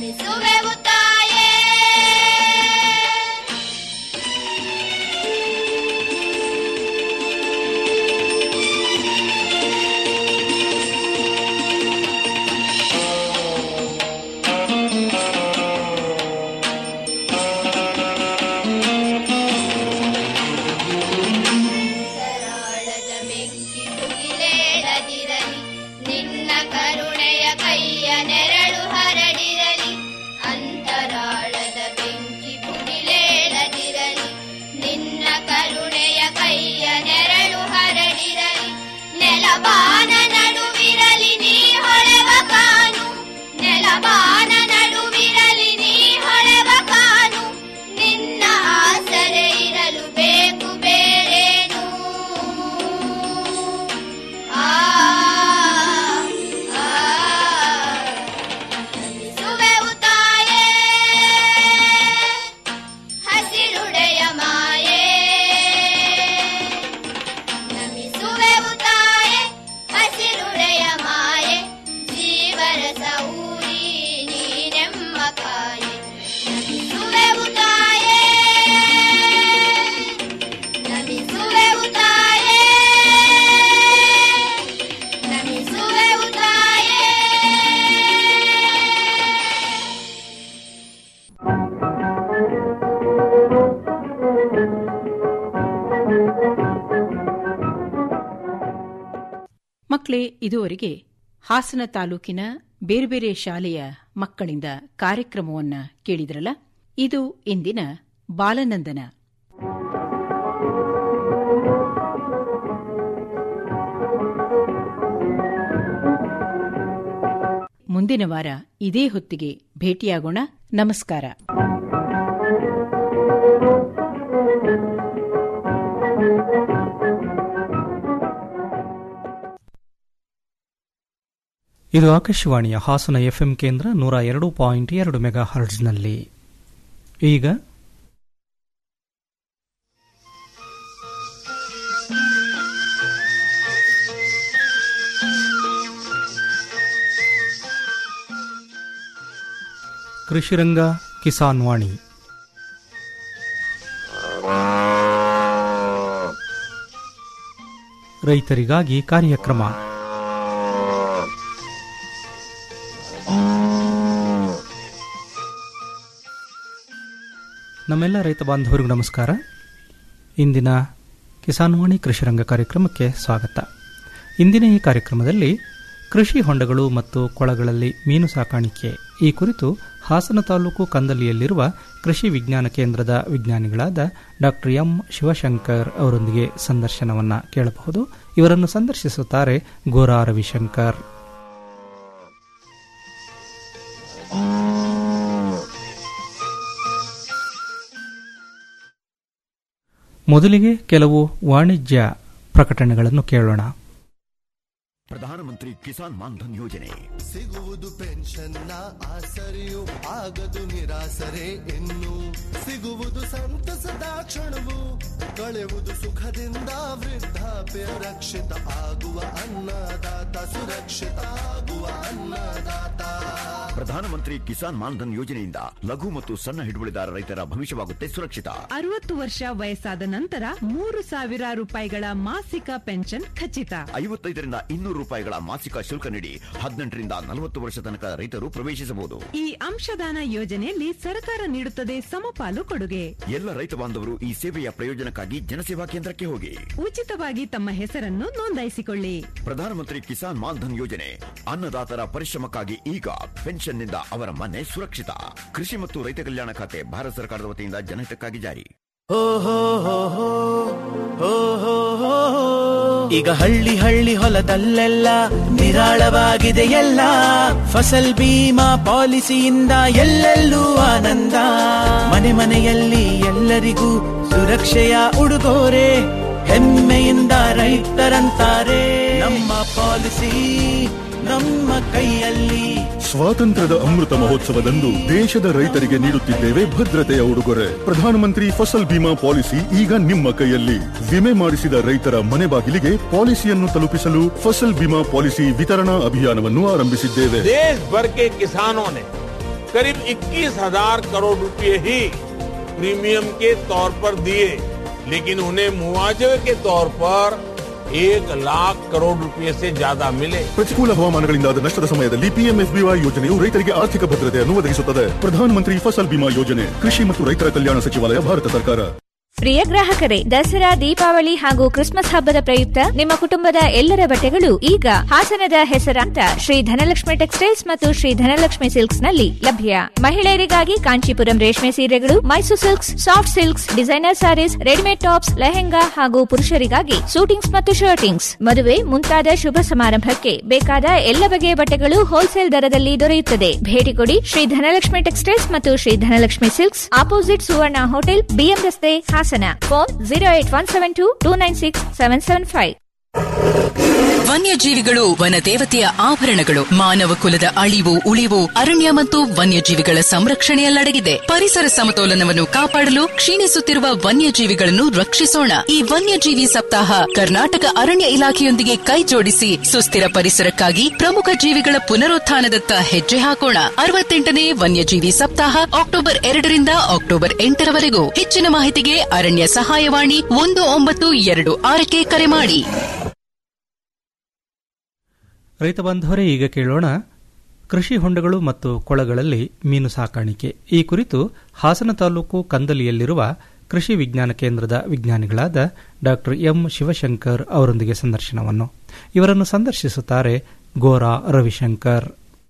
ನಮಿಸುವೆವು ತಾಯೇ ಅಂತರಾಳದ ಬೆಂಕಿ ಮುಗಿಲೇಳದಿರಲಿ ನಿನ್ನ ಕರುಣೆಯ ಕೈಯ ನೆರಳು ಹರಡಿರಲಿ ಅಂತರಾಳದ ಬೆಂಕಿ ಮುಗಿಲೇಳದಿರಲಿ ನಿನ್ನ ಕರುಣೆಯ ಕೈಯ ನೆರಳು ಹರಡಿರಲಿ ನೆಲಬಾನ ನಡುವಿರಲಿ ನೀ ಹೊಳೆವ ಕಾನು ನೆಲಬಾನ ನಡುವಿರಲಿ ನೀ ಹೊಳೆವ ಕಾನು ನಿನ್ನ ಆಸರೆ ಇರಲು ಬೇಕು ಬೇರೇನು ಆ ಆ, ನಮಿಸುವೆವು ತಾಯೇ ಹಸಿರುಡೆಯ ಮಾಯೇ ನಮಿಸುವೆವು ತಾಯೇ ಹಸಿರುಡೆಯ ಮಾಯೆ ಜೀವರಸ ಊರಿ ನೀನೆಮ್ಮ ಕಾಯೆ ನಮಿಸುವೆವು ತಾಯೇ ನಮಿಸುವೆವು ತಾಯೇ ನಮಿಸುವೆವು ತಾಯೇ ಮಕ್ಕಳೇ ಇದುವರೆಗೆ ಹಾಸನ ತಾಲೂಕಿನ ಬೇರೆ ಬೇರೆ ಶಾಲೆಯ ಮಕ್ಕಳಿಂದ ಕಾರ್ಯಕ್ರಮವನ್ನ ಕೇಳಿದ್ರಲ್ಲ ಇದು ಇಂದಿನ ಬಾಲನಂದನ ಮುಂದಿನ ವಾರ ಇದೇ ಹೊತ್ತಿಗೆ ಭೇಟಿಯಾಗೋಣ ನಮಸ್ಕಾರ ಇದು ಆಕಾಶವಾಣಿಯ ಹಾಸನ ಎಫ್ಎಂ ಕೇಂದ್ರ ನೂರ ಎರಡು ಪಾಯಿಂಟ್ ಎರಡು ಮೆಗಾ ಹರ್ಡ್ಸ್ನಲ್ಲಿ ಈಗ ಕೃಷಿರಂಗ ಕಿಸಾನ್ ವಾಣಿ ರೈತರಿಗಾಗಿ ಕಾರ್ಯಕ್ರಮ ನಮ್ಮೆಲ್ಲ ರೈತ ಬಾಂಧವರಿಗೂ ನಮಸ್ಕಾರ ಇಂದಿನ ಕಿಸಾನ್ವಾಣಿ ಕೃಷಿರಂಗ ಕಾರ್ಯಕ್ರಮಕ್ಕೆ ಸ್ವಾಗತ ಇಂದಿನ ಈ ಕಾರ್ಯಕ್ರಮದಲ್ಲಿ ಕೃಷಿ ಹೊಂಡಗಳು ಮತ್ತು ಕೊಳಗಳಲ್ಲಿ ಮೀನು ಸಾಕಾಣಿಕೆ ಈ ಕುರಿತು ಹಾಸನ ತಾಲೂಕು ಕಂದಲಿಯಲ್ಲಿರುವ ಕೃಷಿ ವಿಜ್ಞಾನ ಕೇಂದ್ರದ ವಿಜ್ಞಾನಿಗಳಾದ ಡಾಕ್ಟರ್ ಎಂ ಶಿವಶಂಕರ್ ಅವರೊಂದಿಗೆ ಸಂದರ್ಶನವನ್ನ ಕೇಳಬಹುದು ಇವರನ್ನು ಸಂದರ್ಶಿಸುತ್ತಾರೆ ಗೋರಾ ರವಿಶಂಕರ್ ಮೊದಲಿಗೆ ಕೆಲವು ವಾಣಿಜ್ಯ ಪ್ರಕಟಣೆಗಳನ್ನು ಕೇಳೋಣ ಪ್ರಧಾನಮಂತ್ರಿ ಕಿಸಾನ್ ಮಾನ್ಧನ್ ಯೋಜನೆ ಸಿಗುವುದು ಪೆನ್ಷನ್ನ ಆಸರೆಯು ಆಗದು ನಿರಾಸರೆ ಇನ್ನು ಸಿಗುವುದು ಸಂತಸದ ಕ್ಷಣವು ಕಳೆಯುವುದು ಸುಖದಿಂದ ವೃದ್ಧಾಪ್ಯ ರಕ್ಷಿತ ಆಗುವ ಅನ್ನದಾತ ಸುರಕ್ಷಿತ ಆಗುವ ಅನ್ನದಾತ ಪ್ರಧಾನಮಂತ್ರಿ ಕಿಸಾನ್ ಮಾನ್ಧನ್ ಯೋಜನೆಯಿಂದ ಲಘು ಮತ್ತು ಸಣ್ಣ ಹಿಡುವಳಿದಾರ ರೈತರ ಭವಿಷ್ಯವಾಗುತ್ತೆ ಸುರಕ್ಷಿತ ಅರವತ್ತು ವರ್ಷ ವಯಸ್ಸಾದ ನಂತರ ಮೂರು ಸಾವಿರ ರೂಪಾಯಿಗಳ ಮಾಸಿಕ ಪೆನ್ಷನ್ ಖಚಿತ ಐವತ್ತೈದರಿಂದ ಇನ್ನೂರು ರೂಪಾಯಿಗಳ ಮಾಸಿಕ ಶುಲ್ಕ ನೀಡಿ ಹದಿನೆಂಟರಿಂದ ನಲವತ್ತು ವರ್ಷ ತನಕ ರೈತರು ಪ್ರವೇಶಿಸಬಹುದು ಈ ಅಂಶದಾನ ಯೋಜನೆಯಲ್ಲಿ ಸರ್ಕಾರ ನೀಡುತ್ತದೆ ಸಮಪಾಲು ಕೊಡುಗೆ ಎಲ್ಲ ರೈತ ಬಾಂಧವರು ಈ ಸೇವೆಯ ಪ್ರಯೋಜನಕ್ಕಾಗಿ ಜನಸೇವಾ ಕೇಂದ್ರಕ್ಕೆ ಹೋಗಿ ಉಚಿತವಾಗಿ ತಮ್ಮ ಹೆಸರನ್ನು ನೋಂದಾಯಿಸಿಕೊಳ್ಳಿ ಪ್ರಧಾನಮಂತ್ರಿ ಕಿಸಾನ್ ಮಾನ್ಧನ್ ಯೋಜನೆ ಅನ್ನದಾತರ ಪರಿಶ್ರಮಕ್ಕಾಗಿ ಈಗ ಪೆನ್ಷನ್ನಿಂದ ಅವರ ಮನೆ ಸುರಕ್ಷಿತ ಕೃಷಿ ಮತ್ತು ರೈತ ಕಲ್ಯಾಣ ಖಾತೆ ಭಾರತ ಸರ್ಕಾರದ ವತಿಯಿಂದ ಜನಹಿತಕ್ಕಾಗಿ ಜಾರಿ ಈಗ ಹಳ್ಳಿ ಹಳ್ಳಿ ಹೊಲದಲ್ಲೆಲ್ಲ ನಿರಾಳವಾಗಿದೆ ಎಲ್ಲ ಫಸಲ್ ಬೀಮಾ ಪಾಲಿಸಿಯಿಂದ ಎಲ್ಲೆಲ್ಲೂ ಆನಂದ ಮನೆ ಮನೆಯಲ್ಲಿ ಎಲ್ಲರಿಗೂ ಸುರಕ್ಷೆಯ ಉಡುಗೊರೆ ಹೆಮ್ಮೆಯಿಂದ ರೈತರಂತಾರೆ ನಮ್ಮ ಪಾಲಿಸಿ ನಮ್ಮ ಕೈಯಲ್ಲಿ ಸ್ವಾತಂತ್ರ್ಯದ ಅಮೃತ ಮಹೋತ್ಸವದಂದು ದೇಶದ ರೈತರಿಗೆ ನೀಡುತ್ತಿದ್ದೇವೆ ಭದ್ರತೆಯ ಉಡುಗೊರೆ ಪ್ರಧಾನಮಂತ್ರಿ ಫಸಲ್ ಬಿಮಾ ಪಾಲಿಸಿ ಈಗ ನಿಮ್ಮ ಕೈಯಲ್ಲಿ ವಿಮೆ ಮಾಡಿಸಿದ ರೈತರ ಮನೆ ಬಾಗಿಲಿಗೆ ಪಾಲಿಸಿಯನ್ನು ತಲುಪಿಸಲು ಫಸಲ್ ಬಿಮಾ ಪಾಲಿಸಿ ವಿತರಣಾ ಅಭಿಯಾನವನ್ನು ಆರಂಭಿಸಿದ್ದೇವೆ देश भर के किसानों ने करीब इक्कीस हजार करोड़ रुपए ही प्रीमियम के तौर पर दिए लेकिन उन्हें मुआवजे के तौर पर एक लाख करोड़ रुपए से ज्यादा मिले ಪ್ರತಿಕೂಲ ಹವಾಮಾನಗಳಿಂದಾದ ನಷ್ಟದ ಸಮಯದಲ್ಲಿ ಪಿಎಂಎಫ್ಬಿವೈ ಯೋಜನೆಯು ರೈತರಿಗೆ ಆರ್ಥಿಕ ಭದ್ರತೆಯನ್ನು ಒದಗಿಸುತ್ತದೆ ಪ್ರಧಾನಮಂತ್ರಿ ಫಸಲ್ ಬಿಮಾ ಯೋಜನೆ ಕೃಷಿ ಮತ್ತು ರೈತರ ಕಲ್ಯಾಣ ಸಚಿವಾಲಯ ಭಾರತ ಸರ್ಕಾರ ಪ್ರಿಯ ಗ್ರಾಹಕರೇ ದಸರಾ ದೀಪಾವಳಿ ಹಾಗೂ ಕ್ರಿಸ್ಮಸ್ ಹಬ್ಬದ ಪ್ರಯುಕ್ತ ನಿಮ್ಮ ಕುಟುಂಬದ ಎಲ್ಲರ ಬಟ್ಟೆಗಳು ಈಗ ಹಾಸನದ ಹೆಸರಾಂತ ಶ್ರೀ ಧನಲಕ್ಷ್ಮಿ ಟೆಕ್ಸ್ಟೈಲ್ಸ್ ಮತ್ತು ಶ್ರೀ ಧನಲಕ್ಷ್ಮಿ ಸಿಲ್ಕ್ಸ್ ನಲ್ಲಿ ಲಭ್ಯ ಮಹಿಳೆಯರಿಗಾಗಿ ಕಾಂಚೀಪುರಂ ರೇಷ್ಮೆ ಸೀರೆಗಳು Mysuru silks soft silks designer sarees readymade tops lehenga ಹಾಗೂ ಪುರುಷರಿಗಾಗಿ ಸೂಟಿಂಗ್ಸ್ ಮತ್ತು ಶರ್ಟಿಂಗ್ಸ್ ಮದುವೆ ಮುಂತಾದ ಶುಭ ಸಮಾರಂಭಕ್ಕೆ ಬೇಕಾದ ಎಲ್ಲ ಬಗೆಯ ಬಟ್ಟೆಗಳು ಹೋಲ್ಸೇಲ್ ದರದಲ್ಲಿ ದೊರೆಯುತ್ತದೆ ಭೇಟಿ ಕೊಡಿ ಶ್ರೀ ಧನಲಕ್ಷ್ಮಿ ಟೆಕ್ಸ್ಟೈಲ್ಸ್ ಮತ್ತು Shri Dhanalakshmi silks opposite Suvarna hotel BM ರಸ್ತೆ Hassan phone zero eight one seven two two nine six seven seven five ವನ್ಯಜೀವಿಗಳು ವನದೇವತೆಯ ಆಭರಣಗಳು ಮಾನವ ಕುಲದ ಅಳಿವು ಉಳಿವು ಅರಣ್ಯ ಮತ್ತು ವನ್ಯಜೀವಿಗಳ ಸಂರಕ್ಷಣೆಯಲ್ಲಡಗಿದೆ ಪರಿಸರ ಸಮತೋಲನವನ್ನು ಕಾಪಾಡಲು ಕ್ಷೀಣಿಸುತ್ತಿರುವ ವನ್ಯಜೀವಿಗಳನ್ನು ರಕ್ಷಿಸೋಣ ಈ ವನ್ಯಜೀವಿ ಸಪ್ತಾಹ ಕರ್ನಾಟಕ ಅರಣ್ಯ ಇಲಾಖೆಯೊಂದಿಗೆ ಕೈಜೋಡಿಸಿ ಸುಸ್ಥಿರ ಪರಿಸರಕ್ಕಾಗಿ ಪ್ರಮುಖ ಜೀವಿಗಳ ಪುನರುತ್ಥಾನದತ್ತ ಹೆಜ್ಜೆ ಹಾಕೋಣ ಅರವತ್ತೆಂಟನೇ ವನ್ಯಜೀವಿ ಸಪ್ತಾಹ ಅಕ್ಟೋಬರ್ ಎರಡರಿಂದ ಅಕ್ಟೋಬರ್ ಎಂಟರವರೆಗೂ ಹೆಚ್ಚಿನ ಮಾಹಿತಿಗೆ ಅರಣ್ಯ ಸಹಾಯವಾಣಿ ಒಂದು ಒಂಬತ್ತು ಎರಡು ಆರಕ್ಕೆ ಕರೆ ಮಾಡಿ ರೈತ ಬಾಂಧವರೇ ಈಗ ಕೇಳೋಣ ಕೃಷಿ ಹೊಂಡಗಳು ಮತ್ತು ಕೊಳಗಳಲ್ಲಿ ಮೀನು ಸಾಕಾಣಿಕೆ ಈ ಕುರಿತು ಹಾಸನ ತಾಲೂಕು ಕಂದಲಿಯಲ್ಲಿರುವ ಕೃಷಿ ವಿಜ್ಞಾನ ಕೇಂದ್ರದ ವಿಜ್ಞಾನಿಗಳಾದ ಡಾ ಎಂ ಶಿವಶಂಕರ್ ಅವರೊಂದಿಗೆ ಸಂದರ್ಶನವನ್ನು ಇವರನ್ನು ಸಂದರ್ಶಿಸುತ್ತಾರೆ ಗೋರಾ ರವಿಶಂಕರ್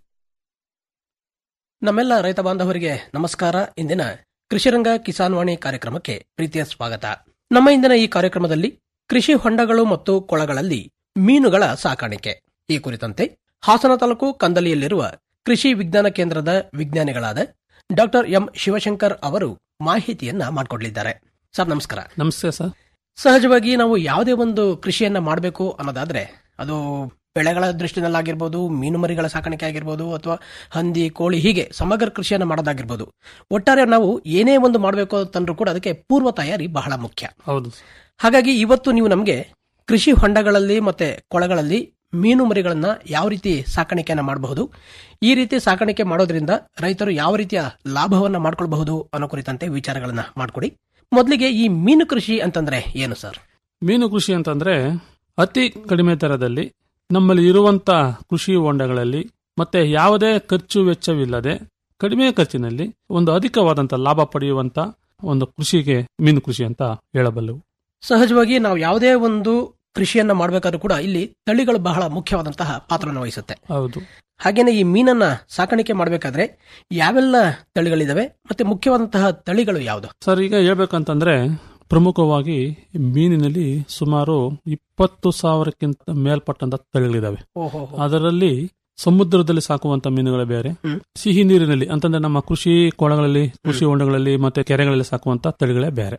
ನಮ್ಮೆಲ್ಲ ರೈತ ಬಾಂಧವರಿಗೆ ನಮಸ್ಕಾರ ಇಂದಿನ ಕೃಷಿರಂಗ ಕಿಸಾನ್ ವಾಣಿ ಕಾರ್ಯಕ್ರಮಕ್ಕೆ ಪ್ರೀತಿಯ ಸ್ವಾಗತ ನಮ್ಮ ಇಂದಿನ ಈ ಕಾರ್ಯಕ್ರಮದಲ್ಲಿ ಕೃಷಿ ಹೊಂಡಗಳು ಮತ್ತು ಕೊಳಗಳಲ್ಲಿ ಮೀನುಗಳ ಸಾಕಾಣಿಕೆ ಈ ಕುರಿತಂತೆ ಹಾಸನ ತಾಲೂಕು ಕಂದಲಿಯಲ್ಲಿರುವ ಕೃಷಿ ವಿಜ್ಞಾನ ಕೇಂದ್ರದ ವಿಜ್ಞಾನಿಗಳಾದ ಡಾಕ್ಟರ್ ಎಂ ಶಿವಶಂಕರ್ ಅವರು ಮಾಹಿತಿಯನ್ನ ಮಾಡಿಕೊಡ್ಲಿದ್ದಾರೆ ಸರ್ ನಮಸ್ಕಾರ ನಮಸ್ತೆ ಸರ್ ಸಹಜವಾಗಿ ನಾವು ಯಾವುದೇ ಒಂದು ಕೃಷಿಯನ್ನ ಮಾಡಬೇಕು ಅನ್ನೋದಾದ್ರೆ ಅದು ಬೆಳೆಗಳ ದೃಷ್ಟಿನಲ್ಲಾಗಿರ್ಬೋದು ಮೀನು ಮರಿಗಳ ಸಾಕಾಣಿಕೆ ಆಗಿರ್ಬೋದು ಅಥವಾ ಹಂದಿ ಕೋಳಿ ಹೀಗೆ ಸಮಗ್ರ ಕೃಷಿಯನ್ನ ಮಾಡೋದಾಗಿರ್ಬೋದು ಒಟ್ಟಾರೆ ನಾವು ಏನೇ ಒಂದು ಮಾಡಬೇಕು ಅಂತಂದ್ರೂ ಕೂಡ ಅದಕ್ಕೆ ಪೂರ್ವ ತಯಾರಿ ಬಹಳ ಮುಖ್ಯ ಹೌದು ಹಾಗಾಗಿ ಇವತ್ತು ನೀವು ನಮಗೆ ಕೃಷಿ ಹೊಂಡಗಳಲ್ಲಿ ಮತ್ತೆ ಕೊಳಗಳಲ್ಲಿ ಮೀನು ಮರಿಗಳನ್ನ ಯಾವ ರೀತಿ ಸಾಕಾಣಿಕೆಯನ್ನ ಮಾಡಬಹುದು ಈ ರೀತಿ ಸಾಕಾಣಿಕೆ ಮಾಡೋದ್ರಿಂದ ರೈತರು ಯಾವ ರೀತಿಯ ಲಾಭವನ್ನ ಮಾಡ್ಕೊಳ್ಬಹುದು ಅನ್ನೋ ಕುರಿತಂತೆ ವಿಚಾರಗಳನ್ನ ಮಾಡ್ಕೊಡಿ ಮೊದಲಿಗೆ ಈ ಮೀನು ಕೃಷಿ ಅಂತಂದ್ರೆ ಏನು ಸರ್ ಮೀನು ಕೃಷಿ ಅಂತಂದ್ರೆ ಅತಿ ಕಡಿಮೆ ದರದಲ್ಲಿ ನಮ್ಮಲ್ಲಿ ಇರುವಂತ ಕೃಷಿ ಹೊಂಡಗಳಲ್ಲಿ ಮತ್ತೆ ಯಾವುದೇ ಖರ್ಚು ವೆಚ್ಚವಿಲ್ಲದೆ ಕಡಿಮೆ ಖರ್ಚಿನಲ್ಲಿ ಒಂದು ಅಧಿಕವಾದಂತ ಲಾಭ ಪಡೆಯುವಂತ ಒಂದು ಕೃಷಿಗೆ ಮೀನು ಕೃಷಿ ಅಂತ ಹೇಳಬಲ್ಲೆವು ಸಹಜವಾಗಿ ನಾವು ಯಾವುದೇ ಒಂದು ಕೃಷಿಯನ್ನ ಮಾಡಬೇಕಾದ್ರೂ ಕೂಡ ಇಲ್ಲಿ ತಳಿಗಳು ಬಹಳ ಮುಖ್ಯವಾದಂತಹ ಪಾತ್ರವನ್ನು ವಹಿಸುತ್ತೆ ಹೌದು ಹಾಗೇನೆ ಈ ಮೀನನ್ನ ಸಾಕಾಣಿಕೆ ಮಾಡಬೇಕಾದ್ರೆ ಯಾವೆಲ್ಲ ತಳಿಗಳಿದಾವೆ ಮತ್ತೆ ಮುಖ್ಯವಾದಂತಹ ತಳಿಗಳು ಯಾವುದು ಸರ್ ಈಗ ಹೇಳ್ಬೇಕಂತಂದ್ರೆ ಪ್ರಮುಖವಾಗಿ ಮೀನಿನಲ್ಲಿ ಸುಮಾರು ಇಪ್ಪತ್ತು ಸಾವಿರಕ್ಕಿಂತ ಮೇಲ್ಪಟ್ಟಂತ ತಳಿಗಳಿದಾವೆ ಓಹೋ ಅದರಲ್ಲಿ ಸಮುದ್ರದಲ್ಲಿ ಸಾಕುವಂತ ಮೀನುಗಳು ಬೇರೆ ಸಿಹಿ ನೀರಿನಲ್ಲಿ ಅಂತಂದ್ರೆ ನಮ್ಮ ಕೃಷಿ ಕೊಳಗಳಲ್ಲಿ ಕೃಷಿ ಹೊಂಡಗಳಲ್ಲಿ ಮತ್ತೆ ಕೆರೆಗಳಲ್ಲಿ ಸಾಕುವಂತ ತಳಿಗಳೇ ಬೇರೆ